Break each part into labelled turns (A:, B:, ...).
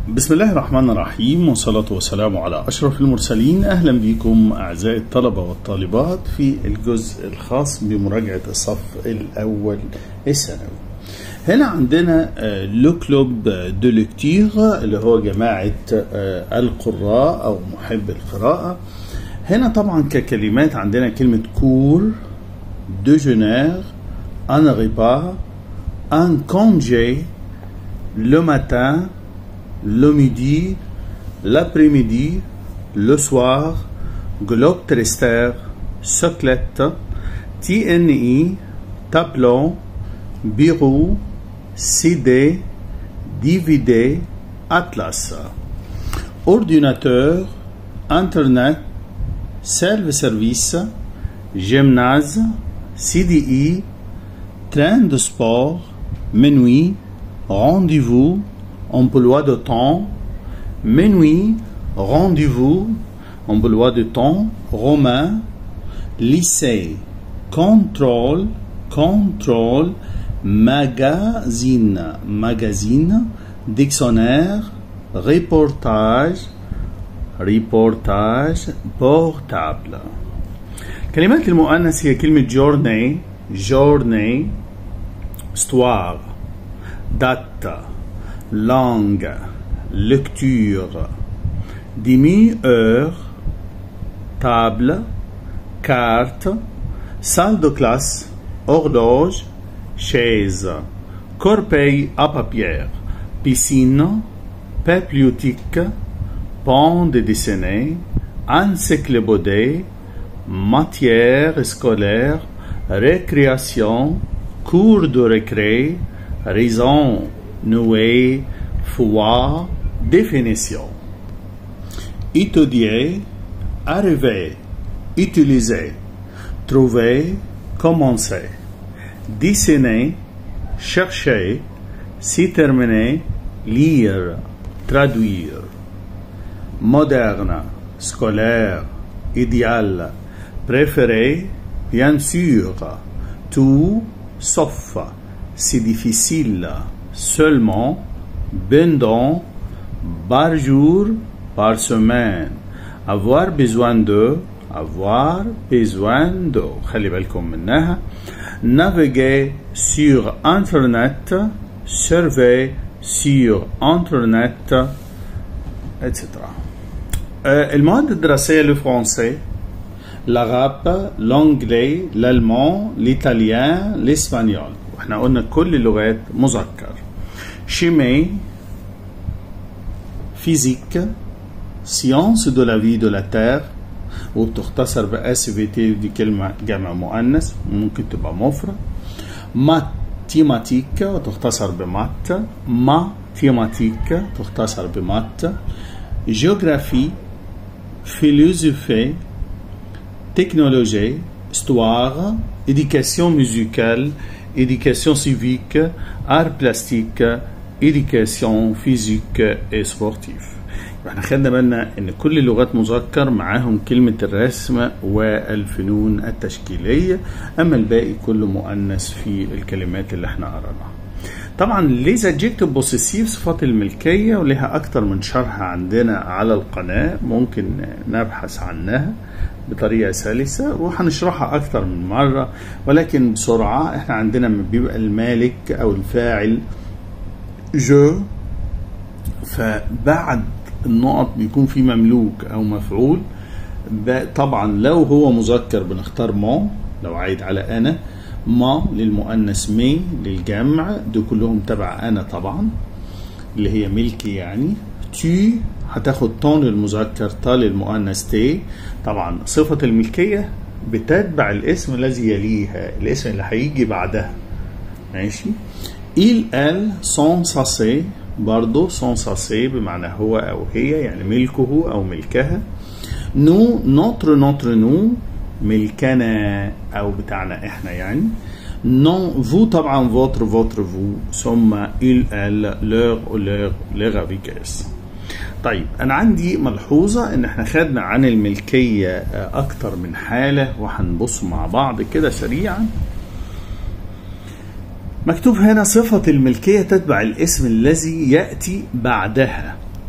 A: بسم الله الرحمن الرحيم والصلاة والسلام على أشرف المرسلين أهلا بكم أعزائي الطلبة والطالبات في الجزء الخاص بمراجعة الصف الأول الثانوي هنا عندنا لو كلوب دو لكتير اللي هو جماعة القراء أو محب القراءة هنا طبعا ككلمات عندنا كلمة كور déjeuner un repas un congé le matin le midi l'après-midi le soir globe terrestre soclette TNI tableau bureau CD DVD atlas ordinateur internet self-service gymnase CDI, train de sport, minuit, rendez-vous, emploi de temps, minuit, rendez-vous, emploi de temps, romain, lycée, contrôle, contrôle, magazine, magazine, dictionnaire, reportage, reportage, portable. كلمات المؤنث هي كلمة جورني جورني ستوار دات لانج لكتور ديمي اور تابل كارت salle de classe horloge chaise corbeille à papier piscine bibliothèque pont de dessiner encyclopédie matière scolaire, récréation, cours de récré, raison, nouée, foi, définition. Étudier, arriver, utiliser, trouver, commencer. Dessiner, chercher, s'y terminer, lire, traduire. Moderne, scolaire, idéal, préféré, bien sûr, tout, sauf, c'est difficile, seulement, bendant, par jour, par semaine, avoir besoin de, avoir besoin de, خلي بالكم منها, naviguer sur internet, surveiller sur internet, etc. المواد الدراسية للفرنسي العرب الانجلي الالمان الايطاليان الاسبانيول واحنا قلنا كل اللغات مذكر شيمي فيزيك سيانس دو لا في دو لا تير وبتختصر باس في تي دي كلمه جمع مؤنث ممكن تبقى مفرد ماتيماتيك وتختصر بمات ماتيماتيك تختصر بمات جيوغرافي philosophie, technologie, histoire, éducation musicale, éducation civique, art plastique, éducation physique et sportive. احنا خدنا بالنا ان كل اللغات مذكر معاهم كلمة الرسم والفنون التشكيلية اما الباقي كله مؤنث في الكلمات اللي احنا قرأناها طبعا ليز adjective بوسيسيف صفات الملكية ولها أكتر من شرح عندنا على القناة ممكن نبحث عنها بطريقة سلسة وهنشرحها أكتر من مرة ولكن بسرعة احنا عندنا لما بيبقى المالك أو الفاعل جو فبعد النقط بيكون في مملوك أو مفعول طبعا لو هو مذكر بنختار ما لو عايد على أنا ما للمؤنث مي للجمع دول كلهم تبع انا طبعا اللي هي ملكي يعني تي هتاخد طون للمذكر تا للمؤنث تي طبعا صفة الملكية بتتبع الاسم الذي يليها الاسم اللي هيجي بعدها ماشي il elle sont censés برضه sont censés بمعنى هو او هي يعني ملكه او ملكها nous notre notre nous ملكنا او بتاعنا احنا يعني non vous طبعا votre votre vous ثم il elle leur ou leur leur avec s طيب انا عندي ملحوظه ان احنا خدنا عن الملكيه اكتر من حاله وهنبص مع بعض كده سريعا مكتوب هنا صفة الملكية تتبع الاسم الذي يأتي بعدها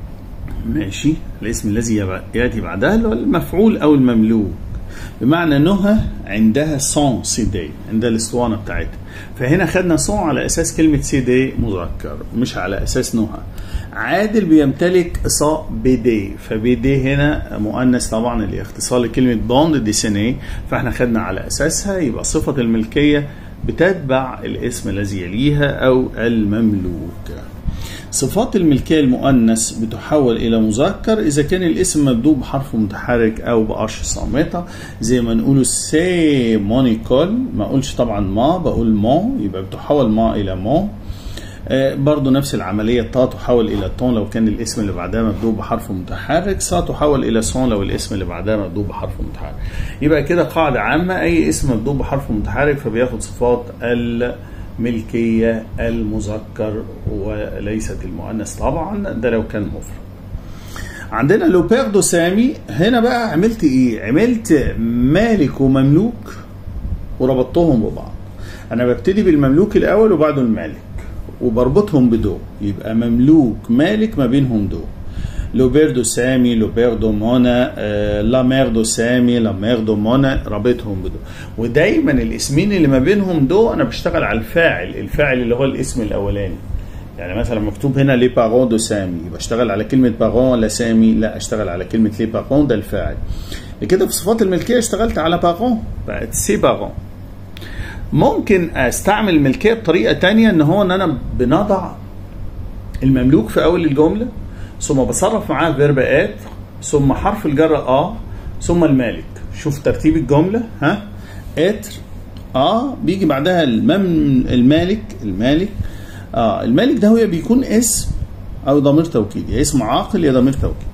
A: ماشي الاسم الذي يب- ياتي بعدها اللي هو المفعول او المملوك بمعنى نهى عندها سون سيدي عندها الاسطوانه بتاعتها فهنا خدنا سون على اساس كلمه سيدي مذكر مش على اساس نهى عادل بيمتلك صاء بيدي فبيدي هنا مؤنث طبعا اللي اختصار لكلمه بوند ديسيني فاحنا خدنا على اساسها يبقى صفه الملكيه بتتبع الاسم الذي يليها او المملوك صفات الملكية المؤنث بتحول إلى مذكر إذا كان الاسم مبدوء بحرف متحرك أو بقش صامتة زي ما نقول سي مونيكول ما أقولش طبعا ما بقول مون يبقى بتحول ما إلى مون آه، برضو نفس العملية تا تحول إلى تون لو كان الاسم اللي بعدها مبدوء بحرف متحرك سا تحول إلى سون لو الاسم اللي بعدها مبدوء بحرف متحرك يبقى كده قاعدة عامة أي اسم مبدوء بحرف متحرك فبياخد صفات الملكية المذكر وليست المؤنث طبعا ده لو كان مفرد عندنا لو بيردو سامي هنا بقى عملت ايه عملت مالك ومملوك وربطتهم ببعض انا ببتدي بالمملوك الاول وبعده المالك وبربطهم بدو يبقى مملوك مالك ما بينهم دو لو بيردو سامي لو بيردو مونا آه، لا ميردو سامي لا ميردو مونا رابطهم بدو ودايما الاسمين اللي ما بينهم دو انا بشتغل على الفاعل الفاعل اللي هو الاسم الاولاني يعني مثلا مكتوب هنا لي بارون دو سامي بشتغل على كلمة بارون ولا سامي لا اشتغل على كلمة لي بارون ده الفاعل كده في صفات الملكية اشتغلت على بارون بقت سي بارون ممكن استعمل الملكية بطريقة تانية ان هو ان انا بنضع المملوك في اول الجملة ثم بصرف معاه فيرب ات ثم حرف الجر اه ثم المالك شوف ترتيب الجملة ها اتر اه بيجي بعدها المم المالك المالك اه المالك ده هو بيكون اسم او ضمير توكيد يا اسم عاقل يا ضمير توكيد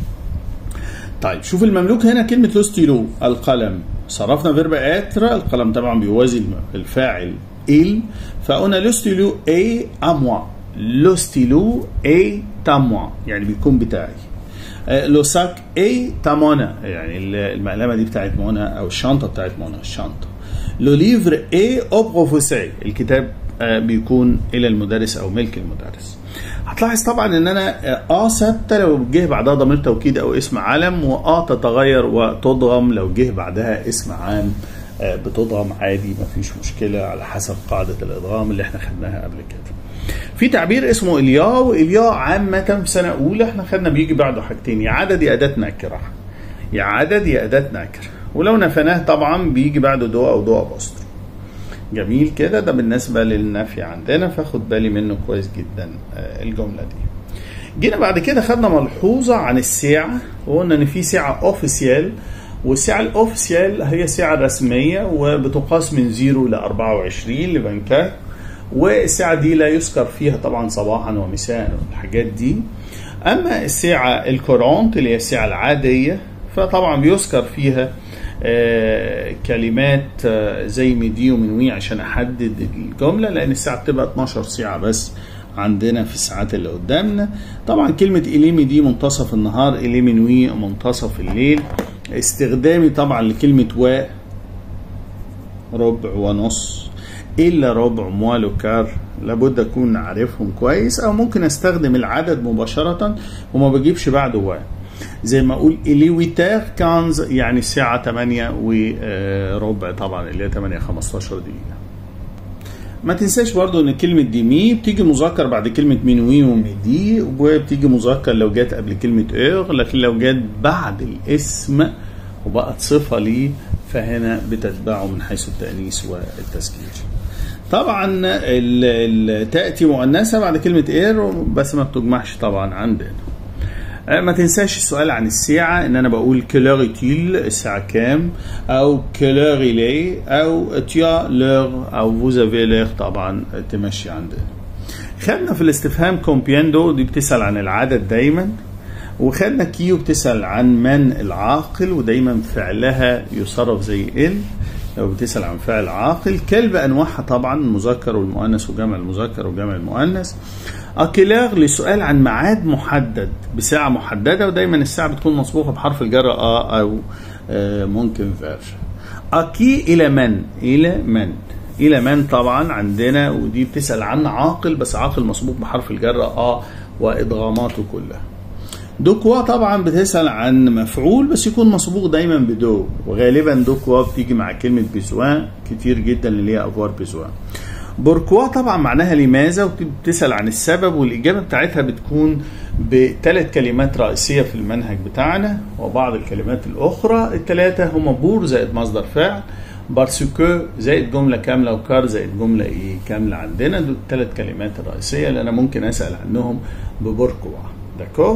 A: طيب شوف المملوك هنا كلمة لو ستيلو القلم صرفنا فيرب اتر القلم طبعا بيوازي الفاعل il فقلنا لو ستيلو اي اموا لو ستيلو اي تاموا يعني بيكون بتاعي آه، لو ساك اي تامونا يعني المقلمة دي بتاعت منى او الشنطة بتاعت منى الشنطة لو ليفر اي او بروفيسي الكتاب آه، بيكون الى المدرس او ملك المدرس هتلاحظ طبعا ان انا اه ثابته لو جه بعدها ضمير توكيد او اسم علم واه تتغير وتضغم لو جه بعدها اسم عام آه، بتضغم عادي مفيش مشكله على حسب قاعده الادغام اللي احنا خدناها قبل كده. في تعبير اسمه الياء والياء عامه في سنه اولى احنا خدنا بيجي بعده حاجتين يا عدد يا اداه نكره. يا عدد يا اداه نكره ولو نفناه طبعا بيجي بعده دو او دو ابوستر. جميل كده ده بالنسبة للنفي عندنا فاخد بالي منه كويس جدا آه، الجملة دي جينا بعد كده خدنا ملحوظة عن الساعة وقلنا ان في ساعة اوفيسيال والساعة الاوفيسيال هي ساعة رسمية وبتقاس من 0 ل 24 لبنكات والساعة دي لا يذكر فيها طبعا صباحا ومساء والحاجات دي اما الساعة الكورونت اللي هي الساعة العادية فطبعا بيذكر فيها آه، كلمات آه، زي ميدي ومنوي عشان احدد الجمله لان الساعه بتبقى 12 ساعه بس عندنا في الساعات اللي قدامنا طبعا كلمه اليمي دي منتصف النهار اليمي نوي منتصف الليل استخدامي طبعا لكلمه و ربع ونص الا ربع موالوكار لابد اكون عارفهم كويس او ممكن استخدم العدد مباشره وما بجيبش بعده و زي ما اقول الي ويتير كانز يعني الساعه 8 وربع طبعا اللي هي 8 15 دقيقه ما تنساش برضو ان كلمة ديمي بتيجي مذكر بعد كلمة مينوي وميدي وبتيجي مذكر لو جت قبل كلمة ايغ لكن لو جت بعد الاسم وبقت صفة ليه فهنا بتتبعه من حيث التأنيث والتسجيل طبعا ال ال تأتي مؤنثة بعد كلمة اير بس ما بتجمعش طبعا عندنا آه، ما تنساش السؤال عن الساعة ان انا بقول كلوريتيل الساعة كام او كلوريلي او تيا لور او فوزافي لور طبعا تمشي عندنا خدنا في الاستفهام كومبيندو دي بتسأل عن العدد دايما وخدنا كيو بتسأل عن من العاقل ودايما فعلها يصرف زي ال لو بتسأل عن فعل عاقل كلب أنواعها طبعا المذكر والمؤنث وجمع المذكر وجمع المؤنث أكيلار لسؤال عن ميعاد محدد بساعة محددة ودايما الساعة بتكون مسبوقة بحرف الجر آ أو آه، ممكن فيرج أكي إلى من إلى من إلى من طبعا عندنا ودي بتسأل عن عاقل بس عاقل مسبوق بحرف الجر آ وإدغاماته كلها دو كوا طبعا بتسأل عن مفعول بس يكون مسبوق دايما بدو وغالبا دو كوا بتيجي مع كلمة بيزوان كتير جدا اللي هي افوار بيزوان بوركوا طبعا معناها لماذا وبتسأل عن السبب والإجابة بتاعتها بتكون بثلاث كلمات رئيسية في المنهج بتاعنا وبعض الكلمات الأخرى الثلاثة هما بور زائد مصدر فعل بارسكو زائد جملة كاملة وكار زائد جملة إيه كاملة عندنا دول الثلاث كلمات الرئيسية اللي أنا ممكن أسأل عنهم ببوركوا داكو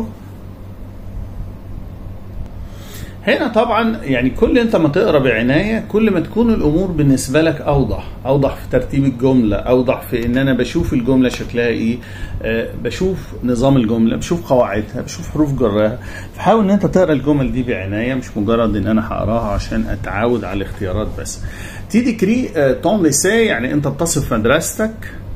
A: هنا طبعا يعني كل انت ما تقرا بعنايه كل ما تكون الامور بالنسبه لك اوضح اوضح في ترتيب الجمله اوضح في ان انا بشوف الجمله شكلها ايه آه بشوف نظام الجمله بشوف قواعدها بشوف حروف جراها فحاول ان انت تقرا الجمل دي بعنايه مش مجرد ان انا هقراها عشان اتعود على الاختيارات بس تي ديكري آه تون ليسي يعني انت بتصف مدرستك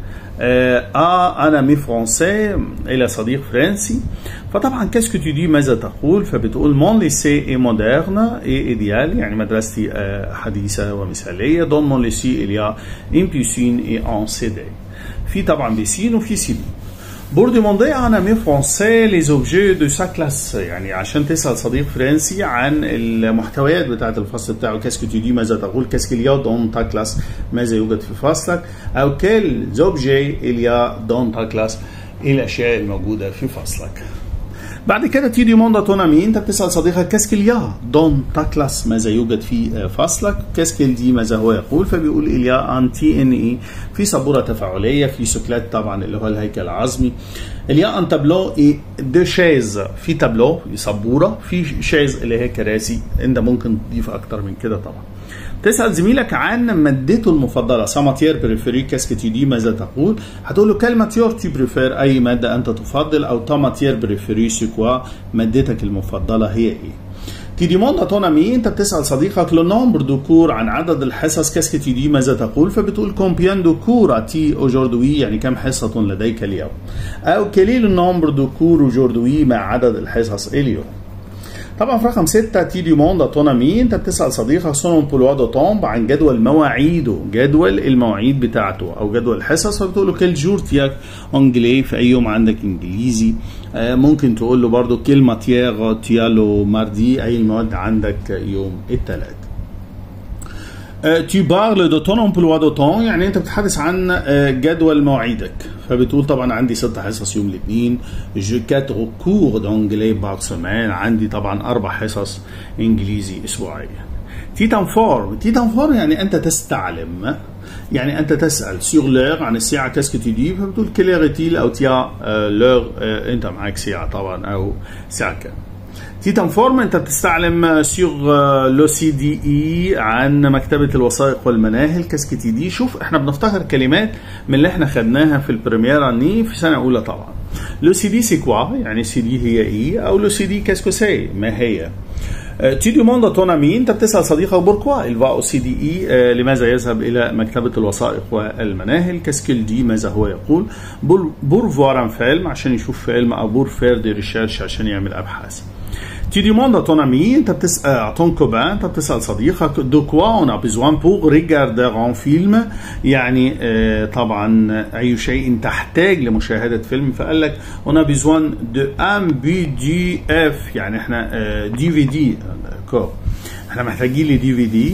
A: اه انا مي فرونسي الى صديق فرنسي فطبعا كاسكو تو دي ماذا تقول فبتقول مون ليسي اي مودرن اي ايديال يعني مدرستي آه حديثه ومثاليه دون مون ليسي اليا ان بيسين اي ان سي دي في طبعا بيسين وفي سي دي بور ديموندي ان امي فرونسي لي زوبجي دو سا كلاس يعني عشان تسال صديق فرنسي عن المحتويات بتاعه الفصل بتاعه كاسكو تو دي ماذا تقول كاسكو اليا دون تا كلاس ماذا يوجد في فصلك او كيل زوبجي اليا دون تا كلاس ايه الاشياء الموجوده في فصلك بعد كده تي ديموندا تون امي انت بتسال صديقك كاسكيل يا دون تا كلاس ماذا يوجد في فصلك كاسكيل دي ماذا هو يقول فبيقول اليا ان تي ان اي في سبوره تفاعليه في سكلات طبعا اللي هو الهيكل العظمي اليا ان تابلو اي دو شيز في تابلو سبوره في شيز اللي هي كراسي انت ممكن تضيف اكتر من كده طبعا تسال زميلك عن مادته المفضله سا ماتير بريفيري كاسكو تي دي ماذا تقول هتقول له كل ماتيور تي بريفير اي ماده انت تفضل او تا ماتير بريفيري سي كوا مادتك المفضله هي ايه تي ديموند تون امي انت بتسال صديقك لو نومبر دو كور عن عدد الحصص كاسكو تي دي ماذا تقول فبتقول كومبيان دو كور تي اوجوردوي يعني كم حصه لديك اليوم او كلي لو نومبر دو كور اوجوردوي مع عدد الحصص اليوم طبعا في رقم 6 تي دي موند تونامي انت بتسال صديقك سونون بولوا دو تومب عن جدول مواعيده جدول المواعيد بتاعته او جدول الحصص فبتقول له كل جور تياك انجلي في اي يوم عندك انجليزي آه ممكن تقول له برضو كل ماتيير تيالو ماردي اي المواد عندك يوم الثلاث tu parles de ton emploi de temps يعني انت بتتحدث عن جدول مواعيدك فبتقول طبعا عندي ست حصص يوم الاثنين جو كاتر كور دونجلي باغ سمان عندي طبعا اربع حصص انجليزي اسبوعيا تيتان فور تيتان فور يعني انت تستعلم يعني انت تسال سيغ لور عن الساعه كاسكو تي دي فبتقول كليرتيل او تيا لور انت معاك ساعه طبعا او ساعه كام تيتان فورم انت بتستعلم سيغ لو سي دي اي عن مكتبه الوثائق والمناهل كاسكي تي دي شوف احنا بنفتكر كلمات من اللي احنا خدناها في البريميرا ني في سنه اولى طبعا لو سي دي سي كوا يعني سي دي هي ايه او لو سي دي كاسكو سي ما هي تي دوموند تون امي انت بتسال صديقك بوركوا الفا او سي دي اي لماذا يذهب الى مكتبه الوثائق والمناهل كاسكيل دي ماذا هو يقول بور فوار ان فيلم عشان يشوف فيلم او بور فير دي ريشيرش عشان يعمل ابحاث Tu demandes à ton ami, انت بتسأل à ton copain, انت بتسأل صديقك de quoi on a besoin pour regarder un film يعني آه طبعا أي شيء تحتاج لمشاهدة فيلم فقال لك on a besoin de un PDF يعني احنا آه دي في دي احنا محتاجين لدي في دي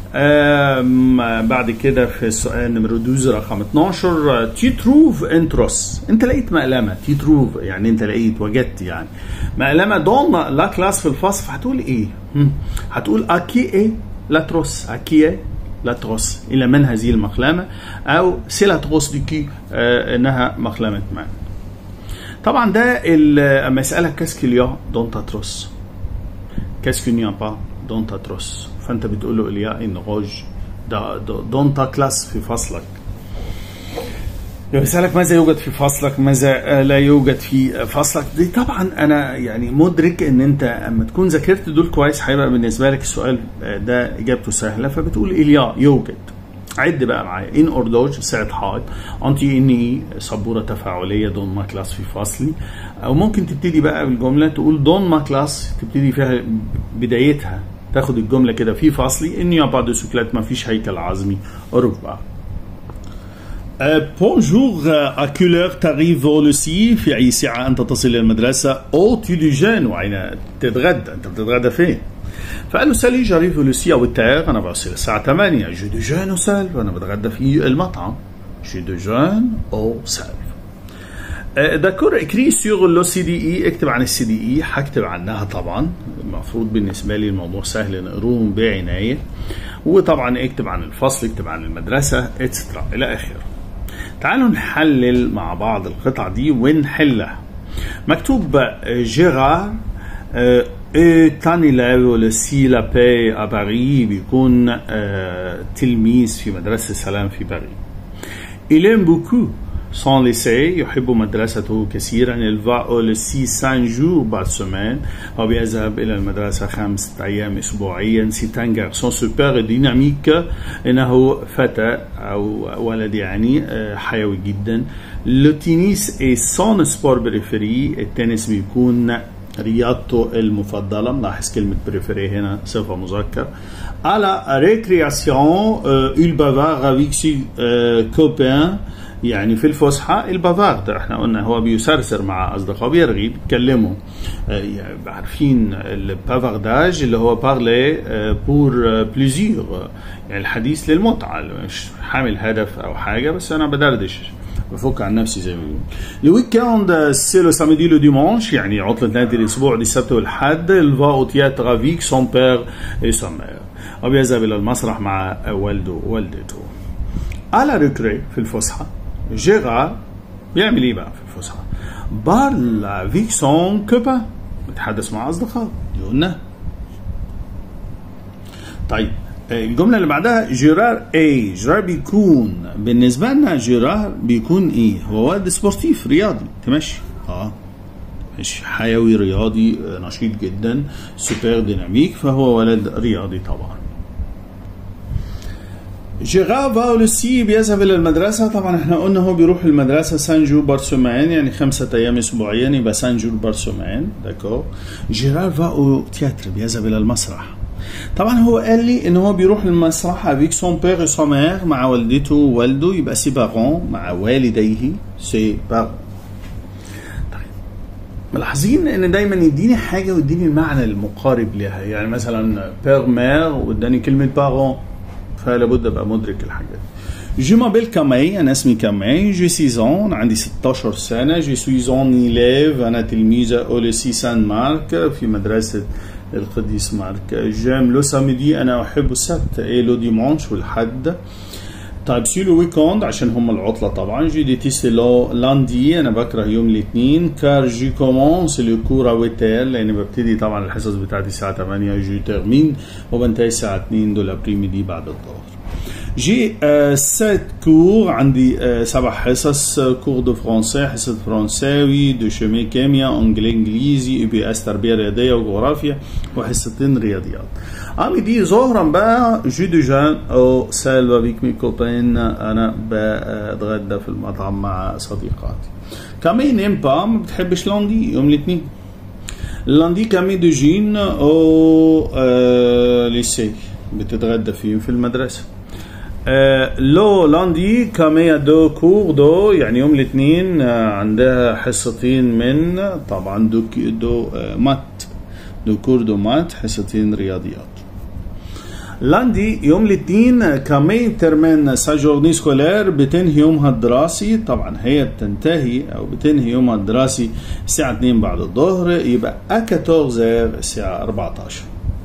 A: بعد كده في السؤال نمرو 12 رقم 12 تي تروف انتروس انت لقيت مقلمه تي تروف يعني انت لقيت وجدت يعني مقلمه دون لا كلاس في الفصل فهتقول ايه؟ هتقول اكي ايه لا تروس اكي ايه لا تروس الى من هذه المقلمه او سي لا تروس دي كي آه انها مقلمه ما طبعا ده اما يسالك كاسكو ليا دون تاتروس كاسكو نيا با دون تاتروس فانت بتقول له الياء ان غوج دون تا كلاس في فصلك يسألك ماذا يوجد في فصلك ماذا لا يوجد في فصلك دي طبعا انا يعني مدرك ان انت اما تكون ذاكرت دول كويس هيبقى بالنسبه لك السؤال ده اجابته سهله فبتقول اليا يوجد عد بقى معايا ان اوردوج ساعة حائط انتي اني سبورة تفاعلية دون ما كلاس في فصلي او ممكن تبتدي بقى بالجملة تقول دون ما كلاس تبتدي فيها بدايتها تاخد الجمله كده في فصلي ان يا با دو سوكلات ما فيش هيكل عظمي اوروبا بونجور à quelle heure t'arrives au lycée في أي ساعة أنت تصل إلى المدرسة أو tu déjeunes وأين تتغدى أنت بتتغدى فين فقال له سالي جاريف لوسي أو التاغ أنا بوصل الساعة 8 جو ديجون أو سالف أنا بتغدى في المطعم جو ديجون أو سالف داكور اكري سيغ لو سي دي اي اكتب عن السي دي اي هكتب عنها طبعا المفروض بالنسبه لي الموضوع سهل نقروه بعنايه وطبعا اكتب عن الفصل اكتب عن المدرسه اتسترا الى اخره تعالوا نحلل مع بعض القطع دي ونحلها مكتوب جيرار تان إليف لسي لا باي à باريس بيكون تلميذ في مدرسة السلام في باريس. Il aime beaucoup son lycée يحب مدرسته كثيرا il va au lycée 5 jours par semaine هو بيذهب إلى المدرسة خمسة أيام أسبوعيا c'est un garçon super dynamique إنه فتى أو ولد يعني حيوي جدا le tennis est son sport préféré التنس بيكون رياضته المفضلة ملاحظ كلمة بريفيري هنا صفة مذكر على ريكرياسيون il bavarde avec ses copains يعني في الفسحة البافارد احنا قلنا هو بيسرسر مع اصدقائه بيرغي بيتكلموا يعني عارفين البافارداج اللي هو بارلي بور بليزير يعني الحديث للمتعة مش حامل هدف او حاجة بس انا بدردش بفك عن نفسي زي ما بيقولوا الويكاند سي لو سامدي لو ديمونش يعني عطلة نهاية الأسبوع دي السبت والحد الفا أو تياتر افيك سون بير اي سون مير أو بيذهب إلى المسرح مع والده ووالدته على ريكري في الفسحة جيرار بيعمل ايه بقى في الفسحة؟ بارل افيك سون كوبا بيتحدث مع أصدقائه دي قلنا طيب الجملة اللي بعدها جيرار ايه جيرار بيكون بالنسبة لنا جيرار بيكون ايه هو ولد سبورتيف رياضي تمشي اه مش حيوي رياضي نشيط جدا سوبر ديناميك فهو ولد رياضي طبعا جيرار فاو لسي بيذهب الى المدرسه طبعا احنا قلنا هو بيروح المدرسه سان جور بارسومان يعني خمسه ايام اسبوعيا يبقى سان جور بارسومان داكور جيرار فاو تياتر بيذهب الى المسرح طبعا هو قال لي ان هو بيروح المسرح افيك سون بير سون مير مع والدته ووالده يبقى سي بارون مع والديه سي بارون طيب ملاحظين ان دايما يديني حاجه ويديني المعنى المقارب لها يعني مثلا بير مير واداني كلمه بارون فلا بد ابقى مدرك الحاجات جو مابيل كامي انا اسمي كامي جو سيزون عندي 16 سنه جو سويزون إليف انا تلميذه او لسي سان مارك في مدرسه القديس مارك جيم لو سامدي انا احب السبت اي لو ديمونش والحد طيب سي لو ويكوند عشان هم العطله طبعا جي ديتيست لو لاندي انا بكره يوم الاثنين كار جي كومونس لو كور اويتير لان ببتدي طبعا الحصص بتاعتي الساعه 8 جو تيرمين وبنتهي الساعه 2 دو لابريميدي بعد الظهر جي آه سات كور عندي آه سبع حصص كور دو فرونسي حصة فرنساوي دو شومي كيمياء انجلي انجليزي اي بي اس تربية رياضية وجغرافيا وحصتين رياضيات عامي دي ظهرا بقى جو دو جان او سالفا بيك مي كوبين انا بتغدى في المطعم مع صديقاتي كامي نيم با ما بتحبش لاندي يوم الاثنين لاندي كامي دو جين او آه ليسي بتتغدى فيه في المدرسه لو لاندي كاميا دو كور دو يعني يوم الاثنين عندها حصتين من طبعا دو دو مات دو كور دو مات حصتين رياضيات لاندي يوم الاثنين كامي ترمين سا جورني سكولير بتنهي يومها الدراسي طبعا هي بتنتهي او بتنهي يومها الدراسي الساعة 2 بعد الظهر يبقى ا 14 الساعة 14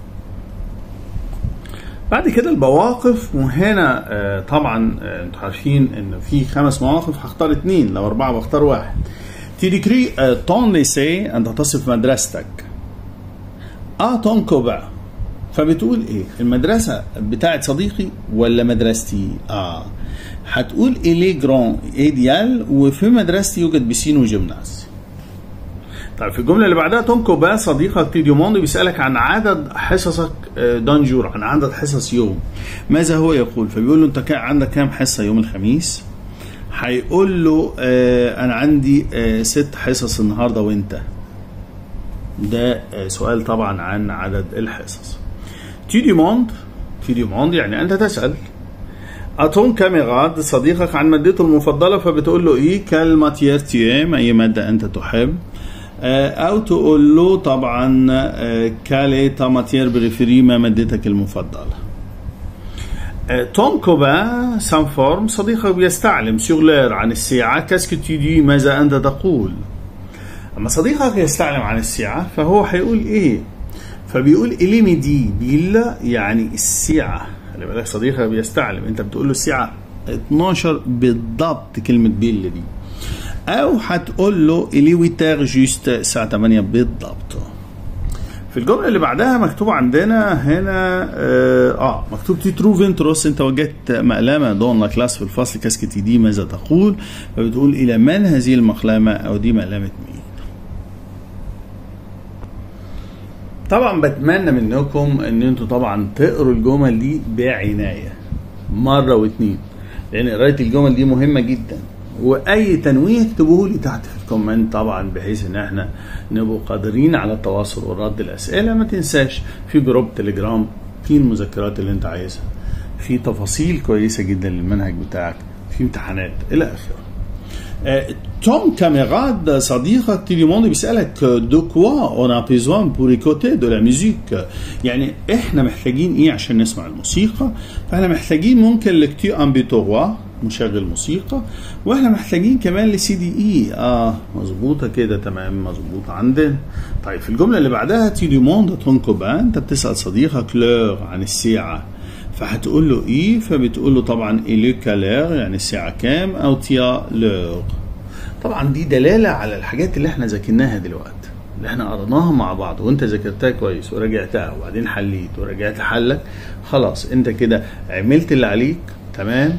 A: بعد كده المواقف وهنا آه طبعا آه انتوا عارفين ان في خمس مواقف هختار اثنين لو اربعه بختار واحد تيديكري آه طون ليسي انت تصف مدرستك اه طون كوبا فبتقول ايه المدرسه بتاعت صديقي ولا مدرستي اه هتقول الي جران ايديال وفي مدرستي يوجد بسين وجيمناز طيب في الجمله اللي بعدها تونكو با صديقك تيديوموند بيسالك عن عدد حصصك دانجور عن عدد حصص يوم ماذا هو يقول فبيقول له انت عندك كام حصه يوم الخميس هيقول له آه انا عندي آه ست حصص النهارده وانت ده آه سؤال طبعا عن عدد الحصص تيديوموند تيديوموند يعني انت تسال اتون كاميراد صديقك عن مادته المفضله فبتقول له ايه كال ماتير تيام اي ماده انت تحب آه، او تقول له طبعا آه، كالي تا ماتير بريفيري ما مادتك المفضله آه، توم كوبان سان فورم صديقك بيستعلم سيغلير عن الساعة كاسكو تي ماذا أنت تقول أما صديقك يستعلم عن الساعة فهو هيقول إيه فبيقول إلي ميدي بيلا يعني الساعة خلي بالك صديقك بيستعلم أنت بتقول له الساعة 12 بالضبط كلمة بيلا دي أو هتقول له إلي ويتر جوست الساعة 8 بالضبط في الجمله اللي بعدها مكتوب عندنا هنا اه, آه مكتوب تي ترو فينتروس انت وجدت مقلمه دون لا كلاس في الفصل كاسكتي دي ماذا تقول فبتقول الى من هذه المقلمه او دي مقلمه مين طبعا بتمنى منكم ان انتوا طبعا تقروا الجمل دي بعنايه مره واتنين لان قرايه الجمل دي مهمه جدا واي تنويه اكتبوه لي تحت في الكومنت طبعا بحيث ان احنا نبقوا قادرين على التواصل ورد الاسئله ما تنساش في جروب تليجرام في المذكرات اللي انت عايزها في تفاصيل كويسه جدا للمنهج بتاعك في امتحانات الى اخره توم كاميراد صديقك تيليموند بيسألك دو كوا اون ا بيزوان بور ايكوتي دو لا ميوزيك يعني احنا محتاجين ايه عشان نسمع الموسيقى فاحنا محتاجين ممكن لكتير امبيتوروا مشغل موسيقى واحنا محتاجين كمان لسي دي اي اه مظبوطه كده تمام مظبوطه عندنا طيب في الجمله اللي بعدها تي دي موند تون كوبان انت بتسال صديقك لور عن الساعه فهتقول له ايه فبتقول له طبعا الي كالير يعني الساعه كام او تيا لور طبعا دي دلاله على الحاجات اللي احنا ذاكرناها دلوقتي اللي احنا قريناها مع بعض وانت ذاكرتها كويس وراجعتها وبعدين حليت ورجعت حلك خلاص انت كده عملت اللي عليك تمام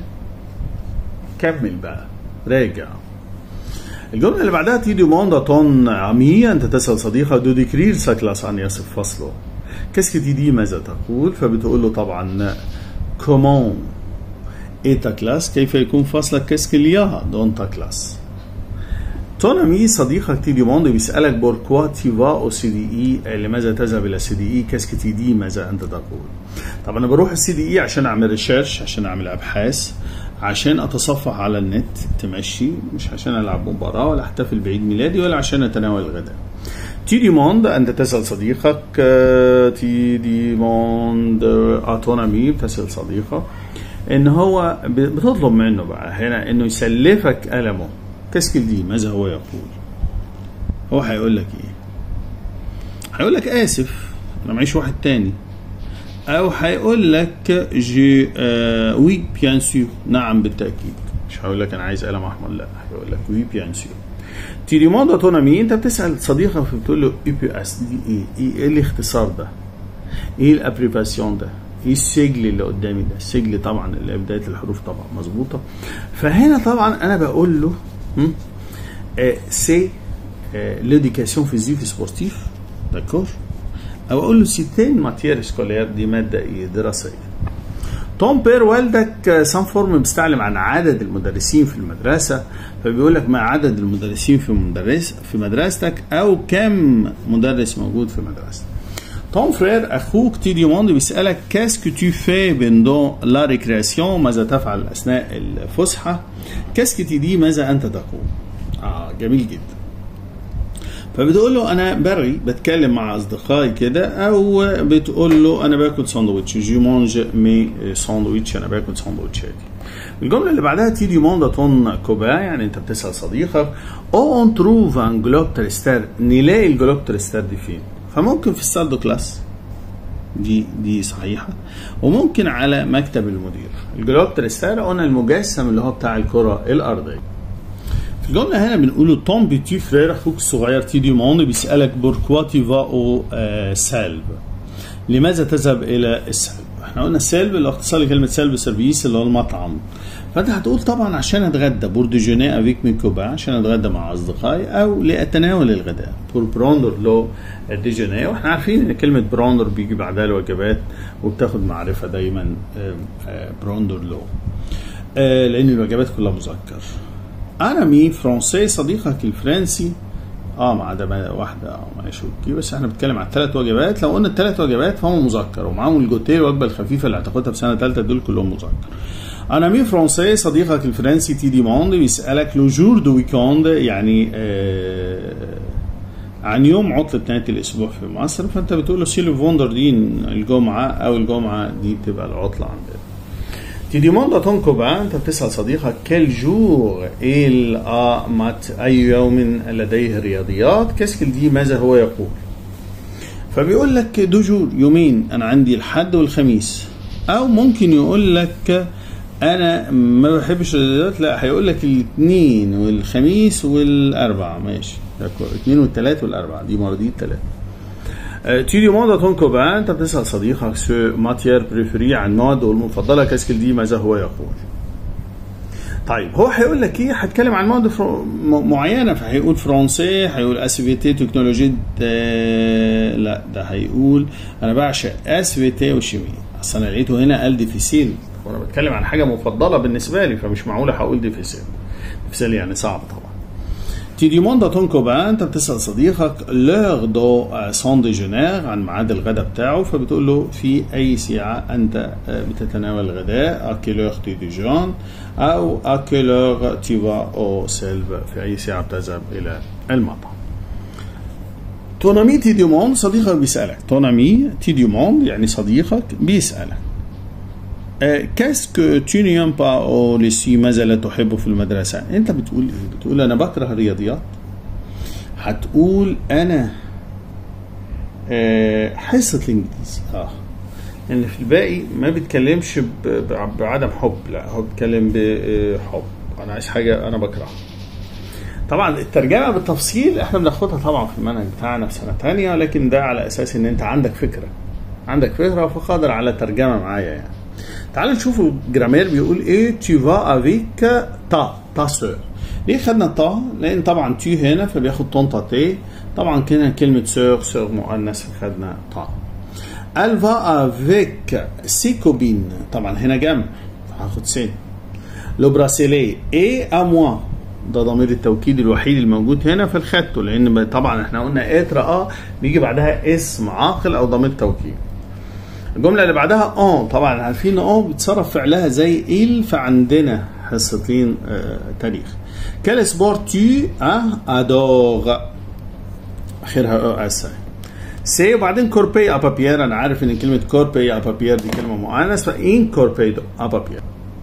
A: كمل بقى راجع الجملة اللي بعدها تي دوموند تون عمية أنت تسأل صديقك دو ديكرير سا كلاس عن يصف فصله كاسكي تي دي ماذا تقول فبتقول له طبعا كومون ايه تا كلاس كيف يكون فصلك كاسكي ليا دون تا كلاس تون امي صديقك تي دوموند بيسألك بوركوا تي فا او سي دي اي لماذا تذهب الى سي دي اي كاسكي تي دي ماذا انت تقول طب انا بروح السي دي اي عشان اعمل ريسيرش عشان اعمل ابحاث عشان اتصفح على النت تمشي مش عشان العب مباراه ولا احتفل بعيد ميلادي ولا عشان اتناول الغداء تي دي موند انت تسال صديقك تي دي موند اتونامي بتسال صديقك ان هو بتطلب منه بقى هنا انه يسلفك قلمه كاسكل دي ماذا هو يقول هو هيقول لك ايه هيقول لك اسف انا معيش واحد تاني او هيقول لك جي آه وي بيان سور نعم بالتاكيد مش هقول لك انا عايز قلم احمر لا هيقول لك وي بيان سور تي ديموند اوتونومي انت بتسال صديقك فبتقول له اي بي اس دي ايه ايه, إيه الاختصار ده ايه الابريفاسيون ده ايه السجل اللي قدامي ده السجل طبعا اللي بدايه الحروف طبعا مظبوطه فهنا طبعا انا بقول له سي ليديكاسيون فيزيك سبورتيف داكور او اقول له سيتين ماتير سكولير دي ماده ايه دراسيه توم بير والدك سان فورم بيستعلم عن عدد المدرسين في المدرسه فبيقول لك ما عدد المدرسين في مدرس في مدرستك او كم مدرس موجود في مدرستك توم فرير اخوك تي ديموند بيسالك كاسكو تو في بندون لا ريكرياسيون ماذا تفعل اثناء الفسحه كاسكو تي دي ماذا انت تقول اه جميل جدا فبتقول له انا بري بتكلم مع اصدقائي كده او بتقول له انا باكل ساندوتش جي مونج مي ساندوتش انا باكل ساندوتشاتي الجمله اللي بعدها تي دي موند تون كوبا يعني انت بتسال صديقك او اون تروف ان جلوب تريستار نلاقي الجلوب تريستار دي فين فممكن في السال دو كلاس دي دي صحيحه وممكن على مكتب المدير الجلوب تريستار قلنا المجسم اللي هو بتاع الكره الارضيه في الجملة هنا بنقول توم بيتي فرير اخوك الصغير تي دي موند بيسألك بوركوا تي فا او آه سالب لماذا تذهب إلى السلب؟ احنا قلنا السلب اللي اختصار لكلمة سلب سيرفيس اللي هو المطعم فانت هتقول طبعا عشان اتغدى بور ديجوني افيك مي كوبا عشان اتغدى مع اصدقائي او لاتناول الغداء بور بروندر لو ديجوني واحنا عارفين ان كلمة بروندر بيجي بعدها الوجبات وبتاخد معرفة دايما بروندر لو لان الوجبات كلها مذكر انا مي فرنسي صديقك الفرنسي اه ما عدا ما- واحده اه ماشي اوكي بس احنا بنتكلم على الثلاث وجبات لو قلنا الثلاث وجبات فهم مذكر ومعاهم الجوتيه الوجبه الخفيفه اللي هتاخدها في سنه ثالثه دول كلهم مذكر انا مي فرونسي صديقك الفرنسي تي ديموند بيسالك لو جور دو ويكوند يعني آه عن يوم عطلة نهاية الأسبوع في مصر فأنت بتقول له سي لو فوندردين الجمعة أو الجمعة دي تبقى العطلة عندنا. Tu demandes à ton copain أنت بتسأل صديقك quel jour il a mat أي يوم لديه رياضيات كاسكل دي ماذا هو يقول فبيقول لك دو جور يومين أنا عندي الحد والخميس أو ممكن يقول لك أنا ما بحبش الرياضيات لا هيقول لك الاثنين والخميس والأربعة ماشي الاثنين والثلاث والأربعة دي مرضي الثلاث tu demandes à ton copain انت بتسال صديقك سو ماتير بريفيري عن ماده المفضله كاسكل دي ماذا هو يقول طيب هو هيقول لك ايه هتكلم عن مواد فرو... م- معينه فهيقول فرونسي هيقول اس في تي تكنولوجي آه، لا ده هيقول انا بعشق اس في تي وشيمي اصل انا لقيته هنا قال ديفيسيل وانا بتكلم عن حاجه مفضله بالنسبه لي فمش معقوله هقول ديفيسيل ديفيسيل يعني صعب طبعا Tu demandes à ton copain انت بتسال صديقك l'heure دو son déjeuner عن ميعاد الغداء بتاعه فبتقول له في اي ساعه انت آه، بتتناول الغداء à quelle heure tu déjeunes او à quelle heure tu vas au selve في اي ساعه بتذهب الى المطعم ton ami tu demandes صديقك بيسالك ton ami tu demandes يعني صديقك بيسالك كاس كو tu n'aimes pas au lycée ماذا لا تحب في المدرسة انت بتقول ايه بتقول انا بكره الرياضيات هتقول انا آه، حصة الانجليزي اه ان في الباقي ما بيتكلمش ب- ب- بعدم حب لا هو بيتكلم بحب انا عايز حاجة انا بكرهها طبعا الترجمة بالتفصيل احنا بناخدها طبعا في المنهج بتاعنا في سنة تانية لكن ده على اساس ان انت عندك فكرة عندك فكرة فقادر على ترجمة معايا يعني تعال نشوف الجرامير بيقول ايه tu vas avec ta ta sœur ليه خدنا تا لان طبعا تي هنا فبياخد طون تا تي طبعا كده كلمة سور سور مؤنث خدنا تا elle va avec ses copines طبعا هنا جمع هاخد سين لو براسيلي ايه à moi ده ضمير التوكيد الوحيد الموجود هنا في الخدته لان طبعا احنا قلنا اترا اه بيجي بعدها اسم عاقل او ضمير توكيد الجملة اللي بعدها اون طبعا عارفين اون بتصرف فعلها زي إل فعندنا حصتين آه تاريخ كال سبور تو اه ادور اخرها او اس سي وبعدين كوربي ابابير انا عارف ان كلمه كوربي ابابير دي كلمه مؤنث فان كوربيدو ابابير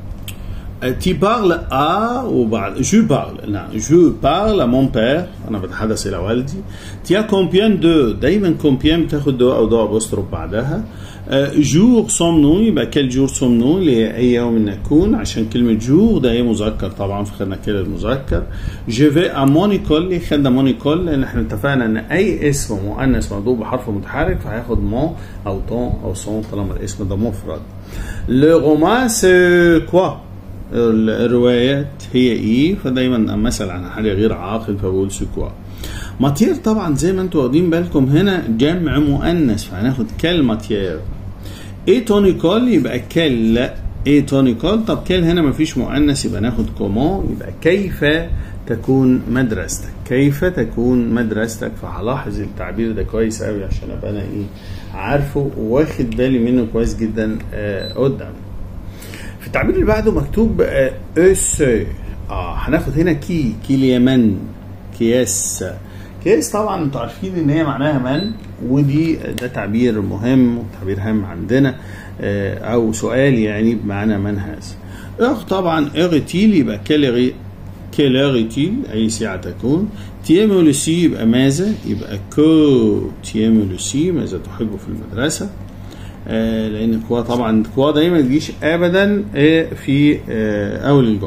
A: تي بارل ا وبعد جو بارل نعم جو بارل ا مون بير انا بتحدث الى والدي تيا كومبيان دو دايما كومبيان بتاخد دو او دو ابوستروف بعدها جور سومنو يبقى كل جور سومنو اللي هي اي يوم نكون عشان كلمه جور ده هي مذكر طبعا فخدنا كده المذكر جو في ا مونيكول اللي خدنا مونيكول لان احنا اتفقنا ان اي اسم مؤنث مضروب بحرف متحرك فهياخد مون او طون او سون طالما الاسم ده مفرد لو رومان سي كوا الروايات هي ايه فدايما مثل عن حاجه غير عاقل فبقول سكوا ماتير طبعا زي ما انتوا واخدين بالكم هنا جمع مؤنث فهناخد كل ماتير ايه تونيكول يبقى كل لا ايه تونيكول طب كل هنا مفيش مؤنث يبقى ناخد كومون يبقى كيف تكون مدرستك كيف تكون مدرستك فهلاحظ التعبير ده كويس قوي عشان ابقى انا ايه عارفه واخد بالي منه كويس جدا آه قدام في التعبير اللي بعده مكتوب اس اه هناخد هنا كي كي اليمن كياس كياس طبعا انتوا عارفين ان هي معناها من ودي ده تعبير مهم وتعبير هام عندنا آه او سؤال يعني بمعنى من هذا اخ طبعا اغتيل يبقى كاليغي كاليغتيل اي ساعه تكون تيمو لسي يبقى ماذا يبقى كو تيمو لسي ماذا تحب في المدرسه آه لان كوا طبعا كوا دايما ما تجيش ابدا آه في آه اول الجمله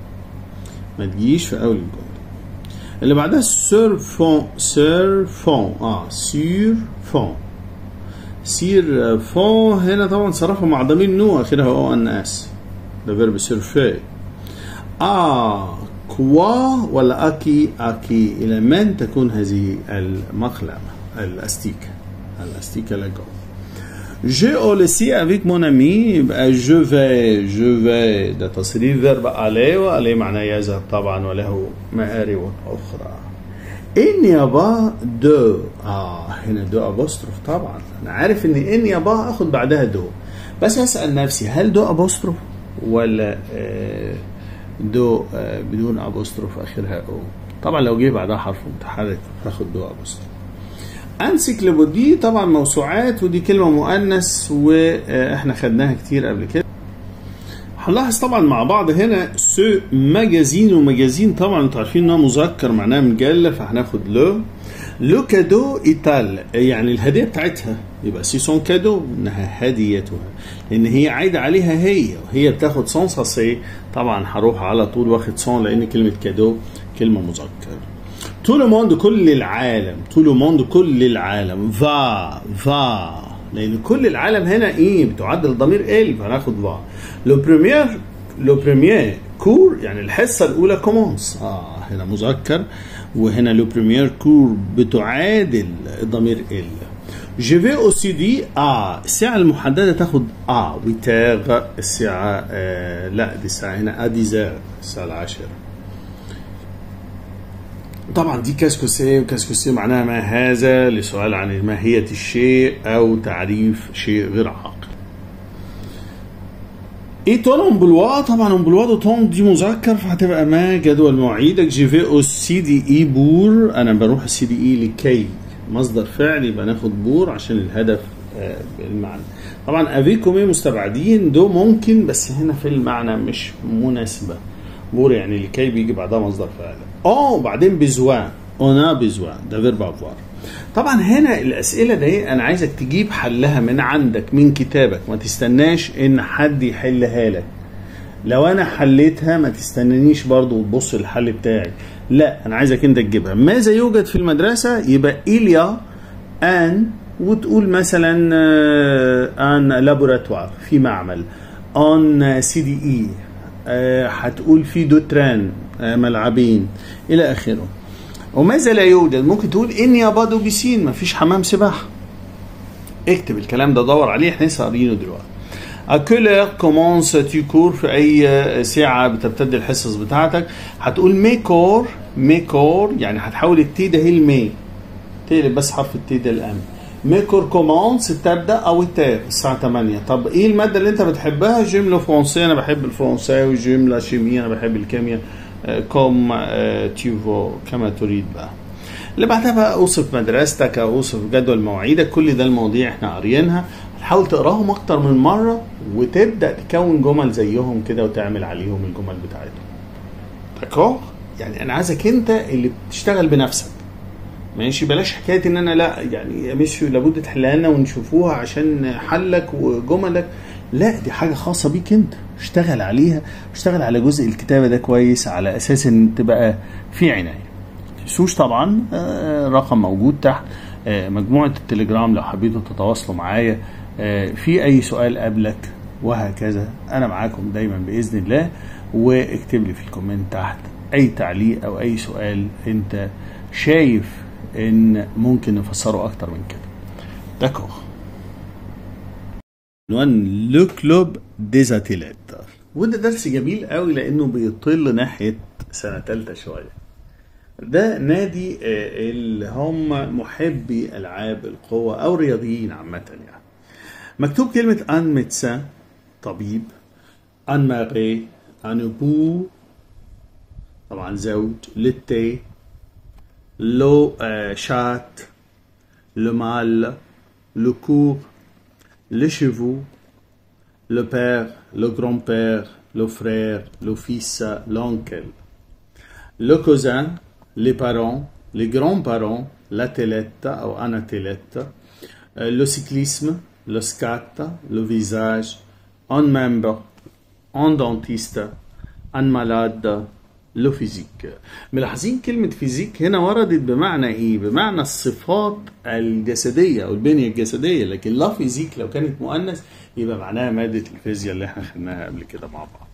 A: ما تجيش في اول الجمله اللي بعدها سير فون سير فون اه سير فون سير فون هنا طبعا صرفها مع ضمير نو اخرها او ان اس ده فيرب سيرفي اه كوا ولا اكي اكي الى من تكون هذه المقلمه الاستيكه الاستيكه لجو Je au lycée avec mon ami يبقى je vais je vais ده تصريف فيرب aller وaller معناه يذهب طبعا وله مآرب أخرى ان يابا دو اه هنا دو ابوستروف طبعا انا عارف ان ان يابا اخد بعدها دو بس اسال نفسي هل دو ابوستروف ولا آه دو آه بدون ابوستروف اخرها او طبعا لو جه بعدها حرف متحرك هاخد دو ابوستروف انسيكلوبودي طبعا موسوعات ودي كلمه مؤنث واحنا خدناها كتير قبل كده هنلاحظ طبعا مع بعض هنا سو ماجازين وماجازين طبعا انتوا عارفين انها مذكر معناها مجله فهناخد لو لو كادو ايتال يعني الهديه بتاعتها يبقى سي سون كادو انها هديتها لان هي عايده عليها هي وهي بتاخد سون ساسي طبعا هروح على طول واخد سون لان كلمه كادو كلمه مذكر تو لو موند كل العالم تو لو موند كل العالم فا فا لان كل العالم هنا ايه بتعدل ضمير ال فهناخد فا لو بريمير لو بريمير كور يعني الحصه الاولى كومونس اه هنا مذكر وهنا لو بريمير كور بتعادل ضمير ال جو في او سي دي اه الساعه المحدده تاخد اه ويتاغ الساعه آه لا دي الساعه هنا اديزار الساعه العاشره طبعا دي كاسكوسي وكاسكوسي معناها ما هذا لسؤال عن ماهية الشيء أو تعريف شيء غير عاقل ايه تون امبلوا طبعا امبلوا دو تون دي مذكر فهتبقى ما جدول مواعيدك جي في او سي دي اي بور انا بروح السي دي اي لكي مصدر فعل يبقى ناخد بور عشان الهدف آه المعنى طبعا افيكم مستبعدين دو ممكن بس هنا في المعنى مش مناسبه بور يعني لكي بيجي بعدها مصدر فعل اه وبعدين بزوان انا بزوان ده فيرب افوار طبعا هنا الاسئله دي انا عايزك تجيب حلها من عندك من كتابك ما تستناش ان حد يحلها لك لو انا حليتها ما تستنانيش برضو وتبص الحل بتاعي لا انا عايزك انت تجيبها ماذا يوجد في المدرسه يبقى إليا ان وتقول مثلا ان لابوراتوار في معمل ان سي دي اي هتقول في دوتران ملعبين الى اخره وماذا لا يوجد ممكن تقول اني ابادو بيسين مفيش حمام سباحه اكتب الكلام ده دور عليه احنا لسه قاريينه دلوقتي اكولر كومونس تو كور في اي ساعه بتبتدي الحصص بتاعتك هتقول ميكور ميكور يعني هتحول التي ده هي المي تقلب بس حرف التي ده الام ميكور كومونس تبدا او التاء الساعه 8 طب ايه الماده اللي انت بتحبها جيم لو فرونسي انا بحب الفرنساوي جيم لا شيمي انا بحب الكيمياء كوم تيفو كما تريد بقى اللي بعدها بقى اوصف مدرستك او اوصف جدول مواعيدك كل ده المواضيع احنا قاريينها حاول تقراهم اكتر من مره وتبدا تكون جمل زيهم كده وتعمل عليهم الجمل بتاعتهم داكور يعني انا عايزك انت اللي بتشتغل بنفسك ماشي بلاش حكايه ان انا لا يعني يا ميسيو لابد تحلها لنا ونشوفوها عشان حلك وجملك لا دي حاجه خاصه بيك انت اشتغل عليها اشتغل على جزء الكتابه ده كويس على اساس ان تبقى في عنايه تنسوش طبعا رقم موجود تحت مجموعه التليجرام لو حبيتوا تتواصلوا معايا في اي سؤال قبلك وهكذا انا معاكم دايما باذن الله واكتب لي في الكومنت تحت اي تعليق او اي سؤال انت شايف ان ممكن نفسره اكتر من كده داكور عنوان لو كلوب ديزاتيلات وده درس جميل قوي لانه بيطل ناحيه سنه ثالثه شويه ده نادي اللي هم محبي العاب القوه او رياضيين عامه يعني مكتوب كلمه ان ميتسان طبيب ان ماري ان بو طبعا زوج لتي لو شات لو مال لو كور les chevaux, le père, le grand-père, le frère, le fils, l'oncle, le cousin, les parents, les grands-parents, l'athlète ou un athlète, le cyclisme, le scat, le visage, un membre, un dentiste, un malade, لو فيزيك ملاحظين كلمة فيزيك هنا وردت بمعنى ايه بمعنى الصفات الجسدية او البنية الجسدية لكن لا فيزيك لو كانت مؤنث يبقى معناها مادة الفيزياء اللي احنا خدناها قبل كده مع بعض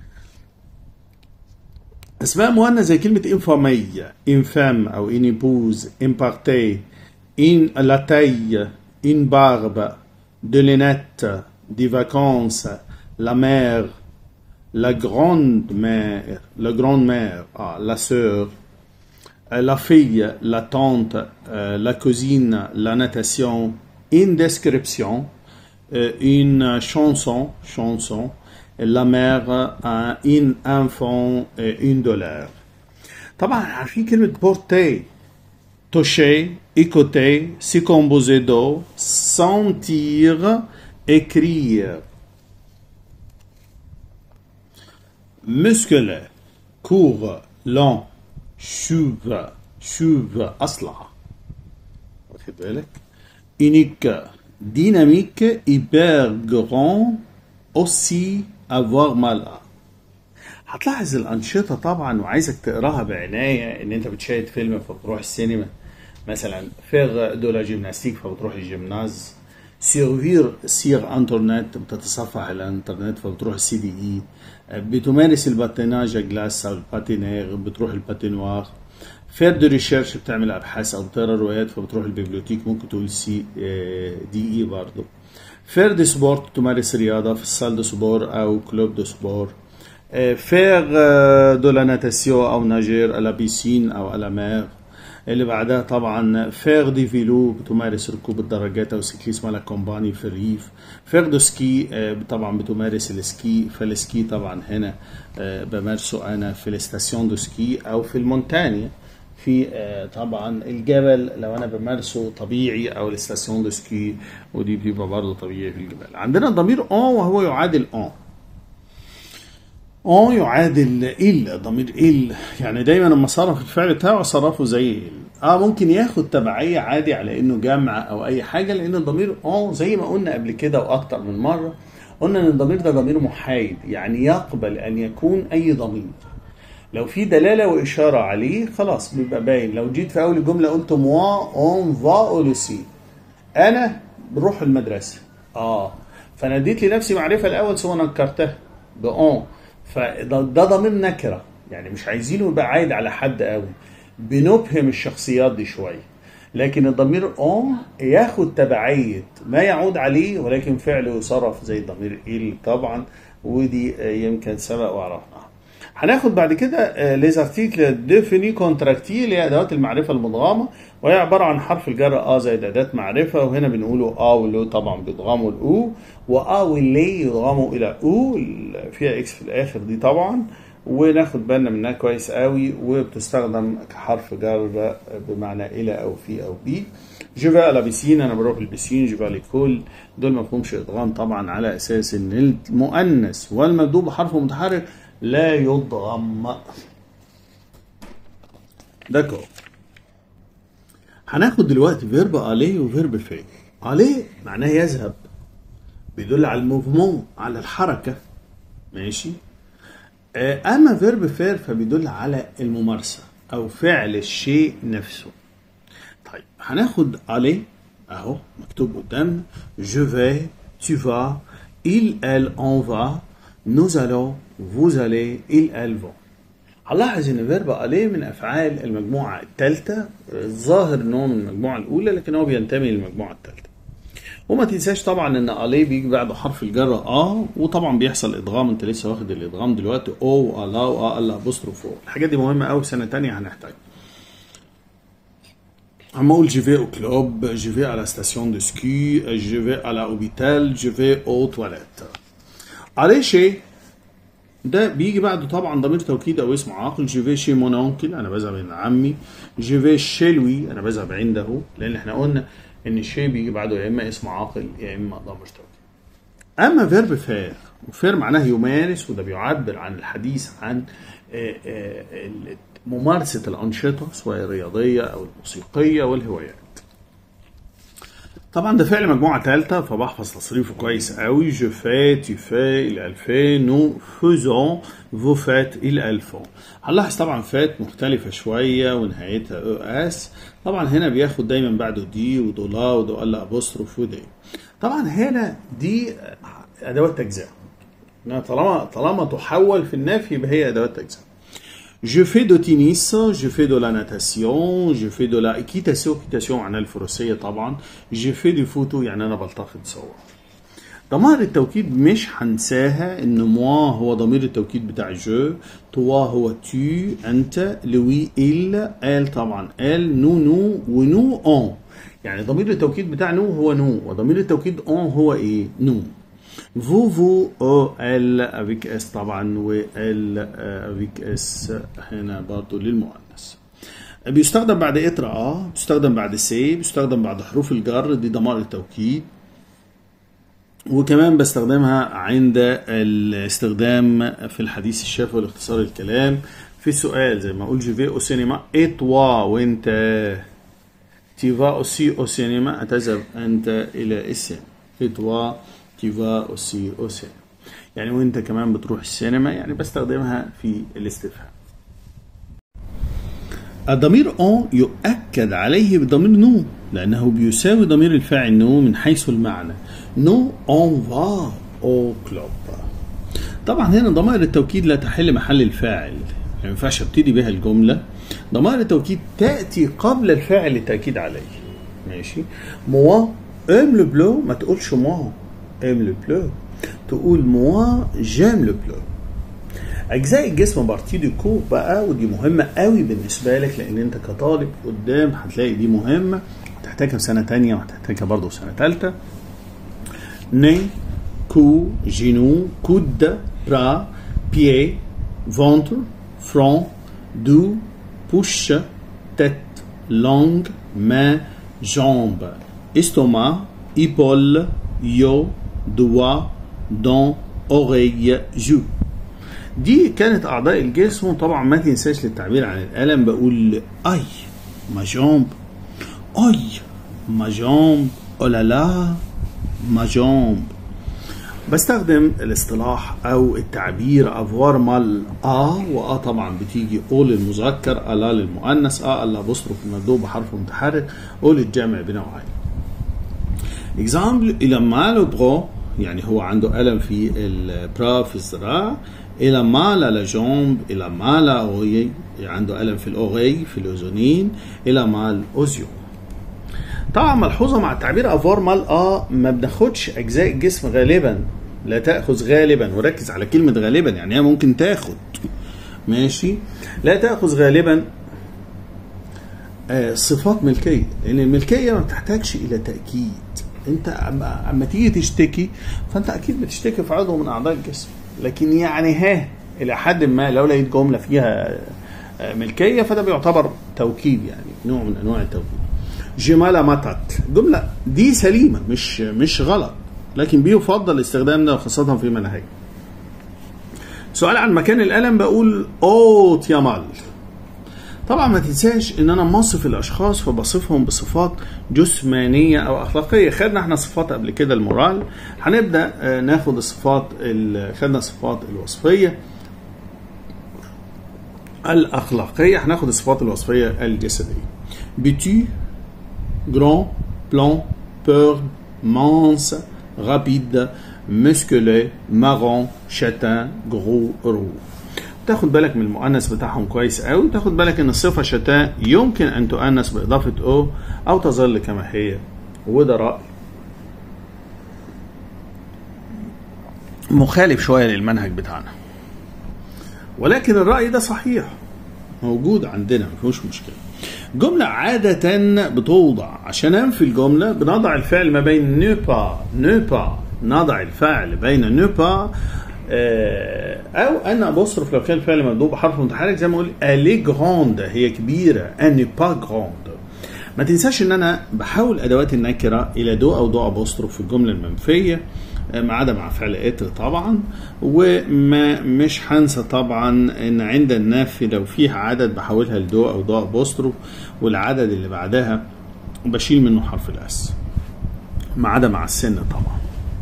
A: اسماء مؤنث زي كلمة انفامية انفام او انيبوز امبارتي ان لاتاي ان بارب de lunettes, des vacances, la mer, la grande mère, la grande mère, ah, la sœur, la fille, la tante, euh, la cousine, la natation, une description, euh, une chanson, chanson, la mère, un, un enfant, une dollar. طبعا عارفين كلمة porter, toucher, écouter, c'est composé de sentir, écrire. musculaire, court, long, cheveux, cheveux أصلع واخد بالك unique, dynamique, hyper grand, aussi avoir mal à. هتلاحظ الأنشطة طبعا وعايزك تقراها بعناية إن أنت بتشاهد فيلم فبتروح السينما مثلا فيغ دو لا جيمناستيك فبتروح الجيمناز سيرفير سير انترنت بتتصفح على الانترنت فبتروح السي دي اي بتمارس الباتيناج جلاس او الباتينير بتروح الباتينوار فير دو ريشيرش بتعمل ابحاث او بتقرا روايات فبتروح البيبليوتيك ممكن تقول سي دي اي برضه فير دي سبورت تمارس رياضه في السال دو سبور او كلوب دو سبور فير دو لا ناتاسيون او ناجير على بيسين او على مير اللي بعدها طبعا فيغ دي فيلو بتمارس ركوب الدراجات او سيكليسم على كومباني في الريف فيغ دو سكي طبعا بتمارس السكي فالسكي طبعا هنا بمارسه انا في الاستاسيون دو سكي او في المونتانيا في طبعا الجبل لو انا بمارسه طبيعي او الاستاسيون دو سكي ودي بيبقى برضه طبيعي في الجبال عندنا ضمير اون وهو يعادل اون اون يعادل ال ضمير ال يعني دايما لما صرف الفعل بتاعه صرفه زي ال اه ممكن ياخد تبعيه عادي على انه جمع او اي حاجه لان الضمير اون زي ما قلنا قبل كده واكتر من مره قلنا ان الضمير ده ضمير محايد يعني يقبل ان يكون اي ضمير لو في دلاله واشاره عليه خلاص بيبقى باين لو جيت في اول الجمله قلت موا اون فا او سي انا بروح المدرسه اه فانا اديت لنفسي معرفه الاول ثم نكرتها باون فده ضمير نكره يعني مش عايزينه يبقى عايد على حد قوي بنبهم الشخصيات دي شويه لكن الضمير اون ياخد تبعيه ما يعود عليه ولكن فعله يصرف زي الضمير ال طبعا ودي يمكن سبق وعرفناها هناخد بعد كده ليز ارتيكل ديفيني كونتراكتي اللي هي ادوات المعرفه المدغمه وهي عباره عن حرف الجر اه زائد اداه معرفه وهنا بنقوله اه ولو طبعا بيضغموا الاو واه واللي يضغموا الى او فيها اكس في الاخر دي طبعا وناخد بالنا منها كويس قوي وبتستخدم كحرف جر بمعنى الى او في او بي جو في على بيسين انا بروح البسين جو في لكل دول ما فيهمش ادغام طبعا على اساس ان المؤنث والمبدوء بحرف متحرك لا يضغم داكو هناخد دلوقتي فيرب اليه وفيرب في اليه معناه يذهب بيدل على الموفمون على الحركه ماشي اما فيرب فير فبيدل على الممارسه او فعل الشيء نفسه طيب هناخد عليه اهو مكتوب قدامنا je vais tu vas il elle on va nous allons vous allez il elle vont هنلاحظ ان فيرب اليه من افعال المجموعه الثالثه الظاهر ان هو من المجموعه الاولى لكن هو بينتمي للمجموعه الثالثه وما تنساش طبعا ان اليه بيجي بعده حرف الجر اه وطبعا بيحصل ادغام انت لسه واخد الادغام دلوقتي او الا و الا ابوستروف الحاجات دي مهمه قوي سنه ثانيه هنحتاجها اما اقول je vais au club je vais à la station de ski je vais à la hôpital je vais aux toilettes عليه شيء ده بيجي بعده طبعا ضمير توكيد او اسم عاقل جو في شي مون اونكل انا بذهب عند عمي جو في شي لوي انا بذهب عنده لان احنا قلنا ان الشيء بيجي بعده يا اما اسم عاقل يا اما ضمير توكيد اما فيرب فير وفير معناه يمارس وده بيعبر عن الحديث عن ممارسه الانشطه سواء الرياضيه او الموسيقيه والهوايات طبعا ده فعل مجموعة ثالثة فبحفظ تصريفه كويس قوي جو في tu fais il elle fait nous faisons vous faites il elle font هنلاحظ طبعا فات مختلفة شوية ونهايتها او اس طبعا هنا بياخد دايما بعده دي ودولا ودولا ابوستروف ودي طبعا هنا دي ادوات تجزئة طالما طالما تحول في النفي يبقى هي ادوات تجزئة Je fais de tennis, je fais de la natation, je fais de la équitation, équitation معناها الفروسية طبعا. Je fais du photo يعني أنا بلتقط صور. ضمائر التوكيد مش هنساها ان موا هو ضمير التوكيد بتاع جو توا هو tu انت لوي il ال طبعا ال نو نو ونو اون يعني ضمير التوكيد بتاع نو هو نو وضمير التوكيد اون هو ايه نو فو فو او ال افيك اس طبعا و ال افيك اس هنا برضه للمؤنث بيستخدم بعد اترا اه بيستخدم بعد سي بيستخدم بعد حروف الجر دي ضمائر التوكيد وكمان بستخدمها عند الاستخدام في الحديث الشافي والاختصار الكلام في سؤال زي ما اقول جي في او سينما اتوا وانت تي فا اوسي او سينما هتذهب انت الى السينما اتوا تي فا اوسي او سينما يعني وانت كمان بتروح السينما يعني بستخدمها في الاستفهام الضمير اون يؤكد عليه بضمير نو لانه بيساوي ضمير الفاعل نو من حيث المعنى نو اون فا او كلوب طبعا هنا ضمائر التوكيد لا تحل محل الفاعل ما ينفعش ابتدي بها الجمله ضمائر التوكيد تاتي قبل الفاعل للتاكيد عليه ماشي موا ام لو بلو ما تقولش موا ام لو بلو تقول موا جيم لو بلو اجزاء الجسم بارتي دي كو بقى ودي مهمه قوي بالنسبه لك لان انت كطالب قدام هتلاقي دي مهمه هتحتاجها في سنه تانية وهتحتاجها برضه في سنه ثالثه ني كو جينو كود برا بيي ventre front dos bouche tête langue main jambe estomac épaule yo doigt dent oreille joue دي كانت اعضاء الجسم وطبعا ما تنساش للتعبير عن الالم بقول اي ما جامب اي ما جامب اولالا ما جامب بستخدم الاصطلاح او التعبير افوار مال ا واه طبعا بتيجي او للمذكر الا للمؤنث ا الا بصرف المبدوء بحرف متحرك او للجمع بنوعين اكزامبل الى مالو برو يعني هو عنده الم في البرا في الذراع الى مال لا جامب الى مال اوي عنده الم في الاوغي في الاذنين الى مال اوزيون طبعا ملحوظه مع التعبير افوار مال اه ما بناخدش اجزاء الجسم غالبا لا تاخذ غالبا وركز على كلمه غالبا يعني هي ممكن تاخد ماشي لا تاخذ غالبا آه صفات ملكيه لان الملكيه ما بتحتاجش الى تاكيد انت اما أما تيجي تشتكي فانت اكيد بتشتكي في عضو من اعضاء الجسم لكن يعني ها الى حد ما لو لقيت جمله فيها آه، ملكيه فده بيعتبر توكيد يعني نوع من انواع التوكيد جمالة متت جملة دي سليمة مش مش غلط لكن بيفضل الاستخدام ده خاصة في منهج سؤال عن مكان القلم بقول اوت يامال طبعا ما تنساش ان انا مصف الاشخاص فبصفهم بصفات جسمانيه او اخلاقيه خدنا احنا صفات قبل كده المورال هنبدا آه، ناخد الصفات ال- خدنا الصفات الوصفيه الاخلاقيه هناخد الصفات الوصفيه الجسديه بتو grand, plan, peur, mince, rapide, musclé, marron, châtain, gros, roux. تاخد بالك من المؤنث بتاعهم كويس قوي تاخد بالك ان الصفه شتاء يمكن ان تؤنث باضافه او او تظل كما هي وده راي مخالف شويه للمنهج بتاعنا ولكن الراي ده صحيح موجود عندنا ما فيهوش مشكله جملة عادة بتوضع عشان انفي الجملة بنضع الفعل ما بين ne pas ne pas نضع الفعل بين ne pas آه، او انا بصرف لو كان الفعل مبدوء بحرف متحرك زي ما اقول elle est grande هي كبيرة elle n'est pas grande ما تنساش ان انا بحول ادوات النكره الى دو او دو ابوستروف في الجمله المنفيه آه، ما عدا مع فعل اتر طبعا وما مش هنسى طبعا ان عند النفي لو فيها عدد بحولها لدو او دو ابوستروف والعدد اللي بعدها بشيل منه حرف الاس ما عدا مع السن طبعا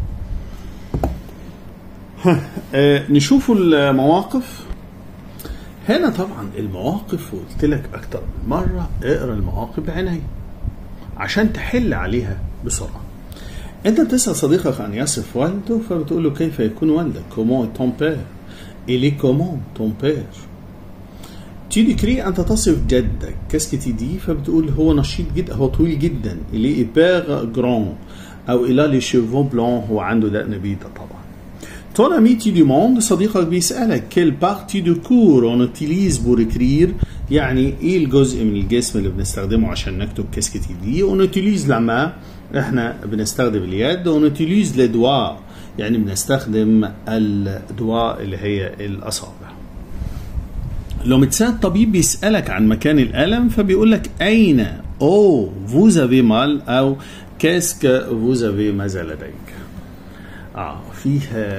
A: آه، نشوفوا المواقف هنا طبعا المواقف وقلت لك اكتر من مره اقرا المواقف بعناية عشان تحل عليها بسرعه انت بتسال صديقك عن يصف والده فبتقول له كيف يكون والدك كومون تون بير إلي كومون تون بير تي ديكري انت تصف جدك كاسكي تي دي فبتقول هو نشيط جدا هو طويل جدا إلي إيبير جران او الى لي شيفو بلون هو عنده دقن بيضة طبعا Ton ami tu demandes صديقك بيسألك quelle partie du cours on utilise pour écrire يعني ايه الجزء من الجسم اللي بنستخدمه عشان نكتب كاسكتي دي on utilise la main احنا بنستخدم اليد on utilise les doigts يعني بنستخدم الدواء اللي هي الاصابع لو متساعد طبيب بيسألك عن مكان الألم فبيقول لك أين أو vous avez mal أو qu'est-ce que vous avez ماذا لديك اه فيه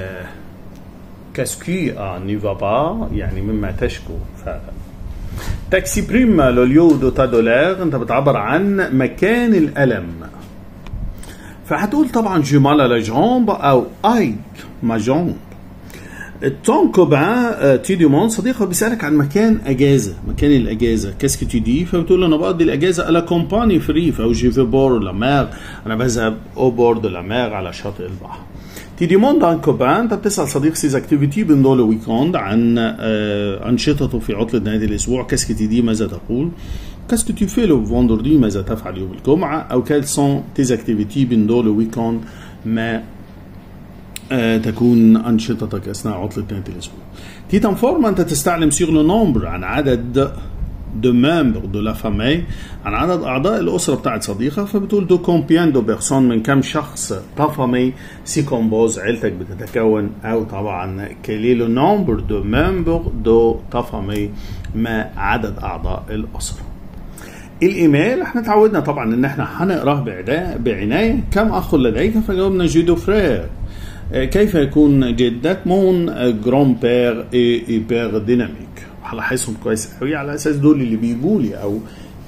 A: كاسكي اه نيفا با يعني مما تشكو ف تكسبريم لو ليو دو تا دولار انت بتعبر عن مكان الالم فهتقول طبعا جو مال لا جامب او اي ما جامب تون كوبان تي دوموند صديقك بيسالك عن مكان اجازه مكان الاجازه كاسكو تي دي فبتقول له انا بقضي الاجازه على كومباني فري او جي في بور لا مير انا بذهب او بور دو لا مير على شاطئ البحر تي ديموند عن كوبان انت بتسال صديق سيز اكتيفيتي بندو لو ويكوند عن آه انشطته في عطله نهايه الاسبوع كاسكو تي دي ماذا تقول كاسكو تي في لو فوندردي ماذا تفعل يوم الجمعه او كال سون تيز اكتيفيتي بندو لو ويكوند ما آه تكون انشطتك اثناء عطله نهايه الاسبوع تي تنفورم انت تستعلم سيغ لو نومبر عن عدد دو ممبر دو لا فامي عن عدد اعضاء الاسره بتاعت صديقك فبتقول دو كومبيان دو بيرسون من كم شخص تا فامي سي كومبوز عيلتك بتتكون او طبعا كيلي لو نومبر دو ممبر دو تا فامي ما عدد اعضاء الاسره الايميل احنا تعودنا طبعا ان احنا هنقراه بعنايه كم اخ لديك فجاوبنا جيدو فرير كيف يكون جدك مون جرون بير اي بير ديناميك هلاحظهم كويس قوي على اساس دول اللي بيجوا لي او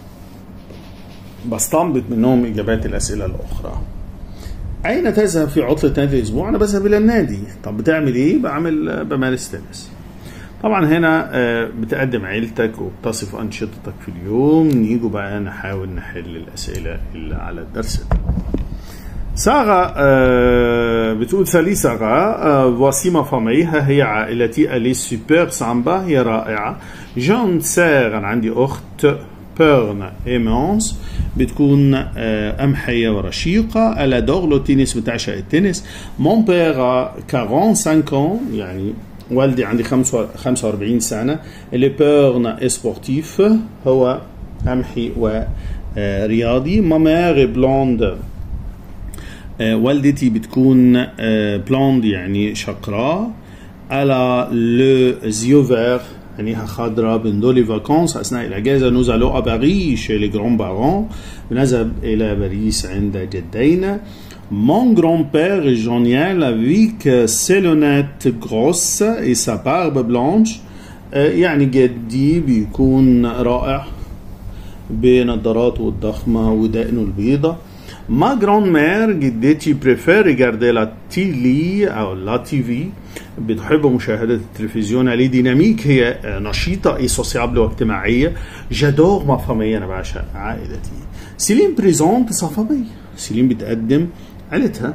A: بستنبط منهم اجابات الاسئله الاخرى اين تذهب في عطله نهايه الاسبوع انا بذهب الى النادي طب بتعمل ايه بعمل بمارس تنس طبعا هنا بتقدم عيلتك وبتصف انشطتك في اليوم نيجوا بقى نحاول نحل الاسئله اللي على الدرس ده سارة آه بتقول سالي سارة آه voici ma famille ها هي عائلتي الي سوبر سامبا هي رائعة جون سير أنا عندي أخت بيرن إيمونس بتكون آه أمحية ورشيقة ألا دور لو تنس بتعشق التنس مون بير 45 يعني والدي عندي 45 سنة اللي بيرن سبورتيف هو أمحي ورياضي ما مير بلوند آه والدتي بتكون آه بلوند يعني شقراء على لو زيو فير عينيها خضراء بندو لي فاكونس اثناء الاجازه نوز الو باري شي لي جرون بارون نذهب الى باريس عند جدينا Mon grand-père est génial avec ses lunettes grosses et sa barbe blanche. يعني جدي بيكون رائع بنظاراته الضخمة ودقنه البيضة. Ma grand-mère جدتي بريفير ريجاردي لا تيلي او لا تي في بتحب مشاهدة التلفزيون عليه ديناميك هي نشيطة اي سوسيابل واجتماعية جادور ما فامي انا بعشق عائلتي سيلين بريزونت سا فامي سيلين بتقدم عيلتها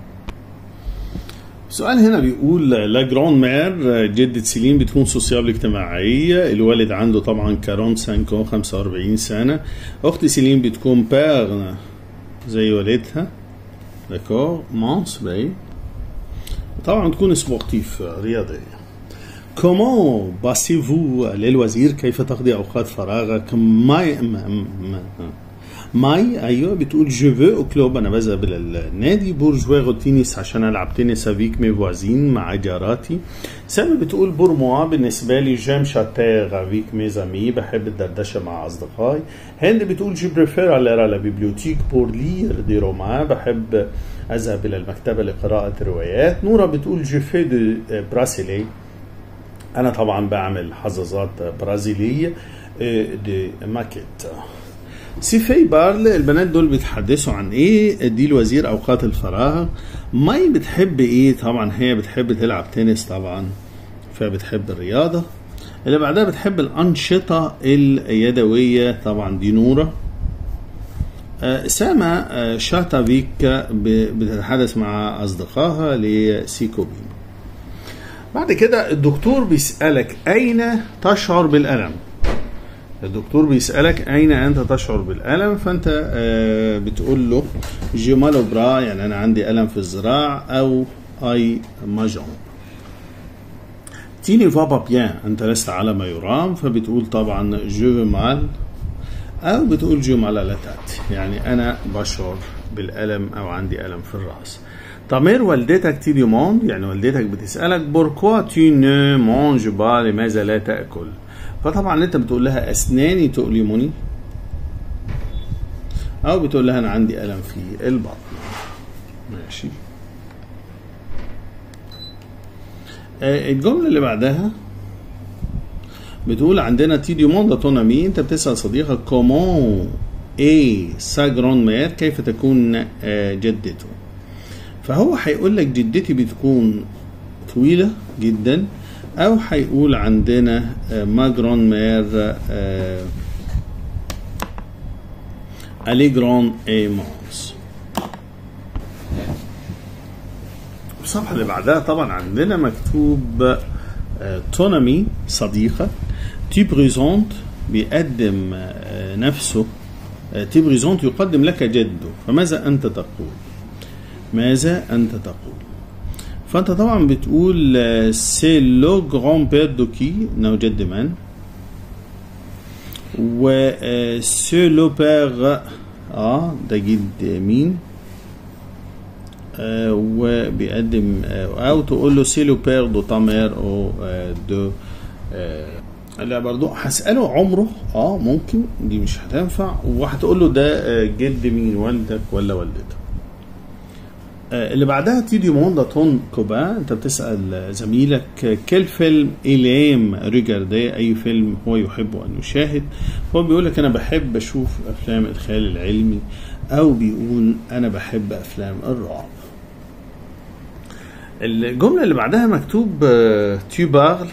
A: السؤال هنا بيقول لا جرون مير جدة سيلين بتكون سوسيابل اجتماعية الوالد عنده طبعا 45 45 سنة أخت سيلين بتكون بير زي والدها داكور مانس باي طبعا تكون سبورتيف رياضية كومون باسيفو للوزير كيف تقضي أوقات فراغك ماي ماي ايوه بتقول جو فو او كلوب انا بذهب الى النادي بور جوير تنس عشان العب تنس افيك مي فوازين مع جاراتي سامي بتقول بور موا بالنسبه لي جيم شاتير افيك مي زامي بحب الدردشه مع اصدقائي هند بتقول جو بريفير الير لا بيبليوتيك بور لير دي روما بحب اذهب الى المكتبه لقراءه روايات نورا بتقول جو في دو براسيلي انا طبعا بعمل حظاظات برازيليه دي ماكيت سيفي بارل البنات دول بيتحدثوا عن ايه دي الوزير اوقات الفراغ ماي بتحب ايه طبعا هي بتحب تلعب تنس طبعا فبتحب الرياضة اللي بعدها بتحب الأنشطة اليدوية طبعا دي نورة آه سامة آه شاتافيك بتتحدث مع أصدقائها لسيكوبين بعد كده الدكتور بيسألك أين تشعر بالألم الدكتور بيسألك أين أنت تشعر بالألم فأنت آه، بتقول له جي مالو برا يعني أنا عندي ألم في الذراع أو أي ماجون تيني فابا بيان أنت لست على ما يرام فبتقول طبعا جو مال أو بتقول جو مال على تات يعني أنا بشعر بالألم أو عندي ألم في الرأس طمير والدتك تي ديموند يعني والدتك بتسألك بوركوا تي نو مونج با لماذا لا تأكل فطبعا انت بتقول لها اسناني تؤلمني او بتقول لها انا عندي الم في البطن ماشي آه، الجمله اللي بعدها بتقول عندنا تي ديموند تونامي انت بتسال صديقك كومون اي سا جران مير كيف تكون آه، جدته فهو هيقول لك جدتي بتكون طويله جدا او هيقول عندنا آه، ما جران مير الي جران ايمونس الصفحة اللي بعدها طبعا عندنا مكتوب آه، تونامي صديقة تي بريزونت بيقدم آه، نفسه آه، تي بريزونت يقدم لك جده فماذا أنت تقول ماذا أنت تقول فأنت طبعا بتقول سي لو جران بير دوكي إنه جد من و سي لو بير اه ده جد مين آه، وبيقدم آه، او تقول له سي لو بير دو تامير او آه، دو آه، لا برضو هسأله عمره اه ممكن دي مش هتنفع وهتقول له ده آه، جد مين والدك ولا والدتك آه، اللي بعدها تيدي موندا تون كوبا انت بتسأل زميلك آه، كل فيلم إليم ريجاردي اي فيلم هو يحب ان يشاهد هو بيقول لك انا بحب اشوف افلام الخيال العلمي او بيقول انا بحب افلام الرعب الجملة اللي بعدها مكتوب آه، tu parles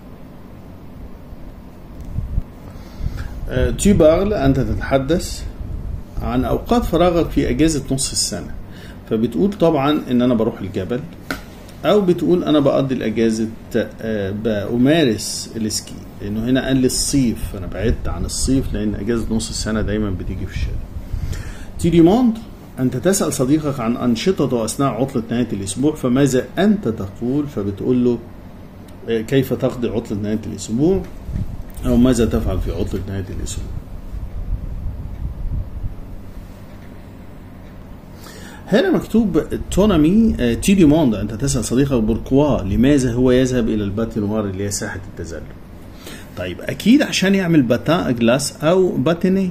A: آه، tu parles أنت تتحدث عن أوقات فراغك في أجازة نص السنة فبتقول طبعا إن أنا بروح الجبل أو بتقول أنا بقضي الأجازة آه، بأمارس السكي لأنه هنا قال لي الصيف أنا بعدت عن الصيف لأن أجازة نص السنة دايما بتيجي في الشتاء تيريموند أنت تسأل صديقك عن أنشطته أثناء عطلة نهاية الأسبوع فماذا أنت تقول فبتقول له آه، كيف تقضي عطلة نهاية الأسبوع أو ماذا تفعل في عطلة نهاية الأسبوع هنا مكتوب تونامي آه، تي ديموند أنت تسأل صديقك بوركوا لماذا هو يذهب إلى الباتينوار اللي هي ساحة التزلج طيب أكيد عشان يعمل باتان أجلاس أو باتيني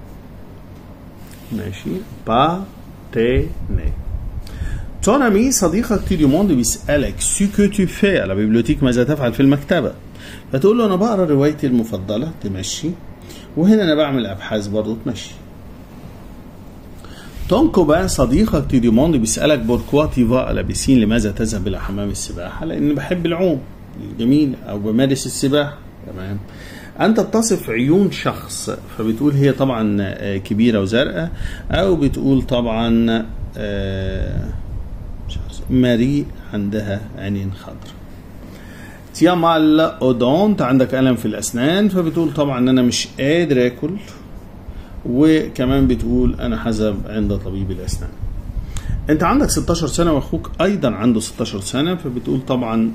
A: ماشي باتيني تون امي صديقك تي ديموند بيسألك سو كو تو في على بيبليوتيك ماذا تفعل في المكتبة فتقول له أنا بقرا روايتي المفضلة تمشي وهنا أنا بعمل أبحاث برضه تمشي تون كوبان صديقك تي ديموند بيسألك بوركوا تي فا على بيسين لماذا تذهب إلى حمام السباحة لأن بحب العوم جميل أو بمارس السباحة تمام أنت تصف عيون شخص فبتقول هي طبعا آه، كبيرة وزرقاء أو بتقول طبعا آه، شخص ماري عندها عينين خضر تيا مال اودونت عندك ألم في الأسنان فبتقول طبعا أنا مش قادر آكل وكمان بتقول أنا حزب عند طبيب الأسنان أنت عندك 16 سنة وأخوك أيضا عنده 16 سنة فبتقول طبعا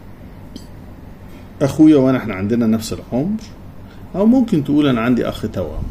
A: اخويا وانا احنا عندنا نفس العمر او ممكن تقول انا عندي اخ توأم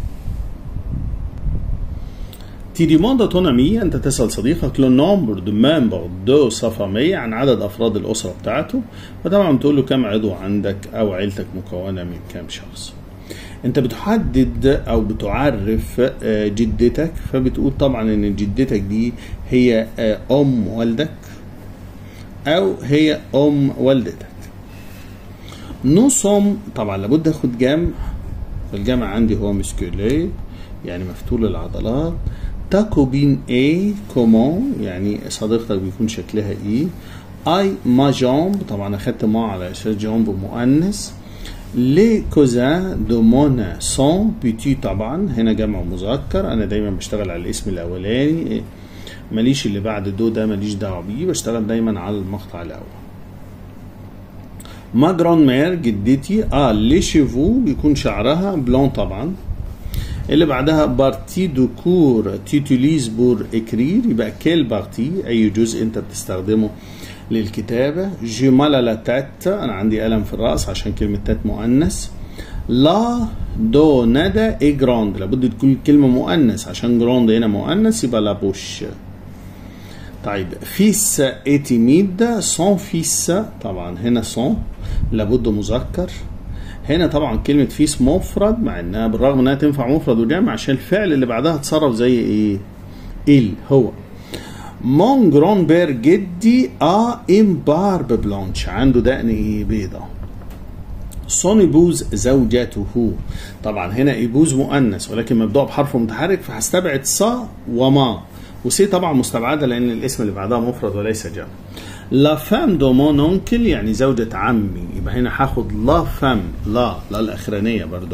A: تي ديموند تون امي انت تسال صديقك لو نومبر دو ممبر دو sa famille عن عدد افراد الاسره بتاعته فطبعا بتقول له كم عضو عندك او عيلتك مكونه من كام شخص انت بتحدد او بتعرف آه، جدتك فبتقول طبعا ان جدتك دي هي آه، ام والدك او هي ام والدتك نو سوم طبعا لابد اخد جمع الجمع عندي هو مسكولي يعني مفتول العضلات تاكو بين اي كومون يعني صديقتك بيكون شكلها ايه اي ما جامب طبعا اخدت ما على اساس جامب مؤنث لي كوزان دو مون سون بيتي طبعا هنا جمع مذكر انا دايما بشتغل على الاسم الاولاني ماليش اللي بعد دو ده ماليش دعوه بيه بشتغل دايما على المقطع الاول ما جران مير جدتي اه لي شيفو بيكون شعرها بلون طبعا اللي بعدها بارتي دو كور تيتوليز بور اكرير يبقى كيل بارتي اي جزء انت بتستخدمه للكتابة جو مال لا تات انا عندي قلم في الراس عشان كلمة تات مؤنث لا دو ندى اي جراند لابد تكون كلمة مؤنث عشان جراند هنا مؤنث يبقى لا بوش طيب فيس اي تيميد سون فيس طبعا هنا سون لابد مذكر هنا طبعا كلمة فيس مفرد مع انها بالرغم انها تنفع مفرد وجمع عشان الفعل اللي بعدها اتصرف زي ايه؟ ال هو مون جرون بير جدي ا ام بارب بلانش عنده دقن ايه بيضة سون يبوز زوجته طبعا هنا يبوز مؤنث ولكن مبدوع بحرف متحرك فهستبعد صا وما وسي طبعا مستبعده لان الاسم اللي بعدها مفرد وليس جمع لا فام دو مون اونكل يعني زوجة عمي يبقى هنا هاخد لا فام لا لا الاخرانيه برضو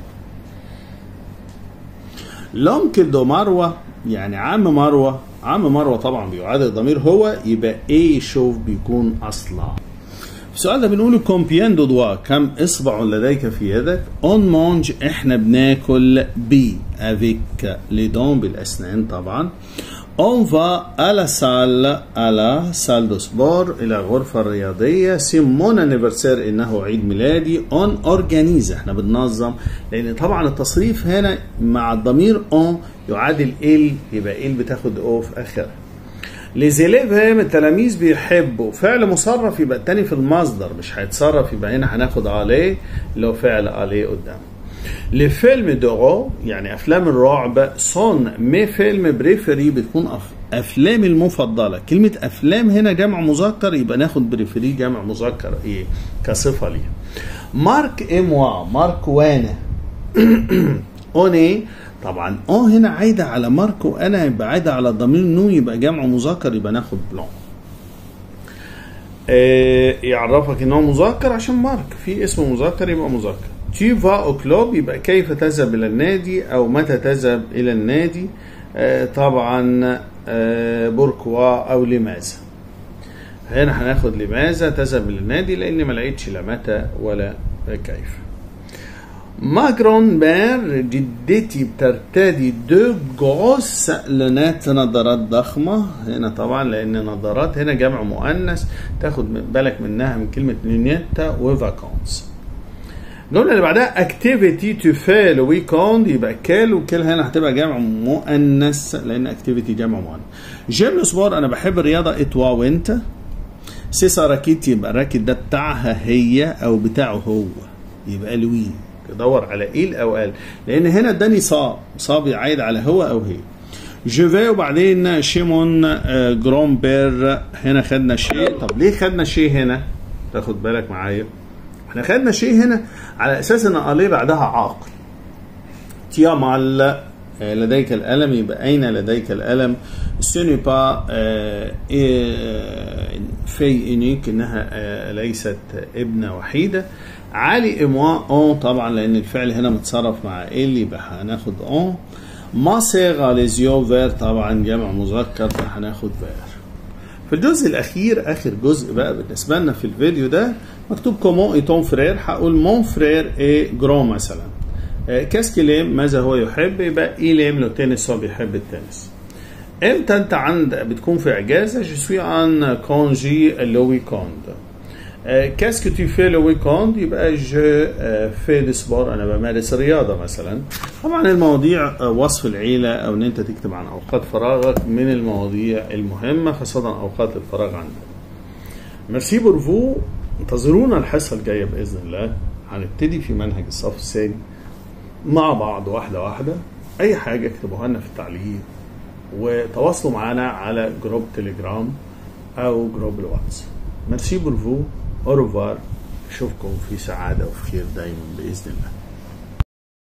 A: لونكل دو مروه يعني عم مروه عم مروه طبعا بيعاد الضمير هو يبقى ايه شوف بيكون اصلا في السؤال ده بنقول كومبيان دو دوا كم اصبع لديك في يدك اون مونج احنا بناكل بي افيك لي دون بالاسنان طبعا On va à la salle, à la salle de sport, إلى غرفة الرياضية. سي مون انيفرسير إنه عيد ميلادي. اون أورجانيز إحنا بننظم لأن طبعا التصريف هنا مع الضمير اون يعادل ال يبقى ال بتاخد او في آخرها. ليزيليف هم التلاميذ بيحبوا فعل مصرف يبقى التاني في المصدر مش هيتصرف يبقى هنا هناخد عليه اللي هو فعل عليه قدام. لي فيلم دورو يعني افلام الرعب سون مي فيلم بريفري بتكون أف... افلامي المفضله كلمه افلام هنا جمع مذكر يبقى ناخد بريفري جمع مذكر ايه كصفه ليها مارك اموا مارك وانا اوني طبعا اون هنا عايده على مارك وانا يبقى عايده على ضمير نو يبقى جمع مذكر يبقى ناخد بلون إيه يعرفك ان هو مذكر عشان مارك في اسم مذكر يبقى مذكر tu vas au club يبقى كيف تذهب إلى النادي أو متى تذهب إلى النادي آه طبعا آه بوركوا أو لماذا هنا هناخد لماذا تذهب إلى النادي لأن ما لقيتش لا متى ولا كيف ما جرون بير جدتي بترتدي دو جروس لونات نظارات ضخمة هنا طبعا لأن نظارات هنا جمع مؤنث تاخد بالك منها من كلمة لونيتا وفاكونس الجمله اللي بعدها اكتيفيتي تو في لو ويكوند يبقى كال وكال هنا هتبقى جمع مؤنث لان اكتيفيتي جمع مؤنث جيم سبور انا بحب الرياضه اتوا وانت سيسا راكيت يبقى الراكت ده بتاعها هي او بتاعه هو يبقى لوي تدور على ايه او ال لان هنا اداني صا صا بيعايد على هو او هي جوفي وبعدين شيمون جرون بير هنا خدنا شيء طب ليه خدنا شيء هنا تاخد بالك معايا احنا خدنا شيء هنا على اساس ان اليه بعدها عاقل تيامال لديك الألم يبقى أين لديك الألم سوني با في إنيك إنها ليست ابنة وحيدة علي إموا أون طبعا لأن الفعل هنا متصرف مع إل يبقى هناخد أون ما صيغة لزيو فير طبعا جمع مذكر فهناخد فير في الجزء الأخير آخر جزء بقى بالنسبة لنا في الفيديو ده مكتوب كومون اي تون فرير هقول مون فرير اي جرون مثلا كاسكيليم ماذا هو يحب يبقى ايليم لو تنس هو بيحب التنس امتى انت عند بتكون في اجازه جو سوي ان كونجي لو ويكوند كاسكو تو في لو ويكوند يبقى جو في دي سبور انا بمارس رياضه مثلا طبعا المواضيع وصف العيله او ان انت تكتب عن اوقات فراغك من المواضيع المهمه خاصه اوقات الفراغ عندك ميرسي بورفو انتظرونا الحصة الجاية بإذن الله هنبتدي في منهج الصف الثاني مع بعض واحدة واحدة أي حاجة اكتبوها لنا في التعليق وتواصلوا معنا على جروب تليجرام أو جروب الواتس ميرسي بورفو أوروفار أشوفكم في سعادة وفي خير دايما بإذن الله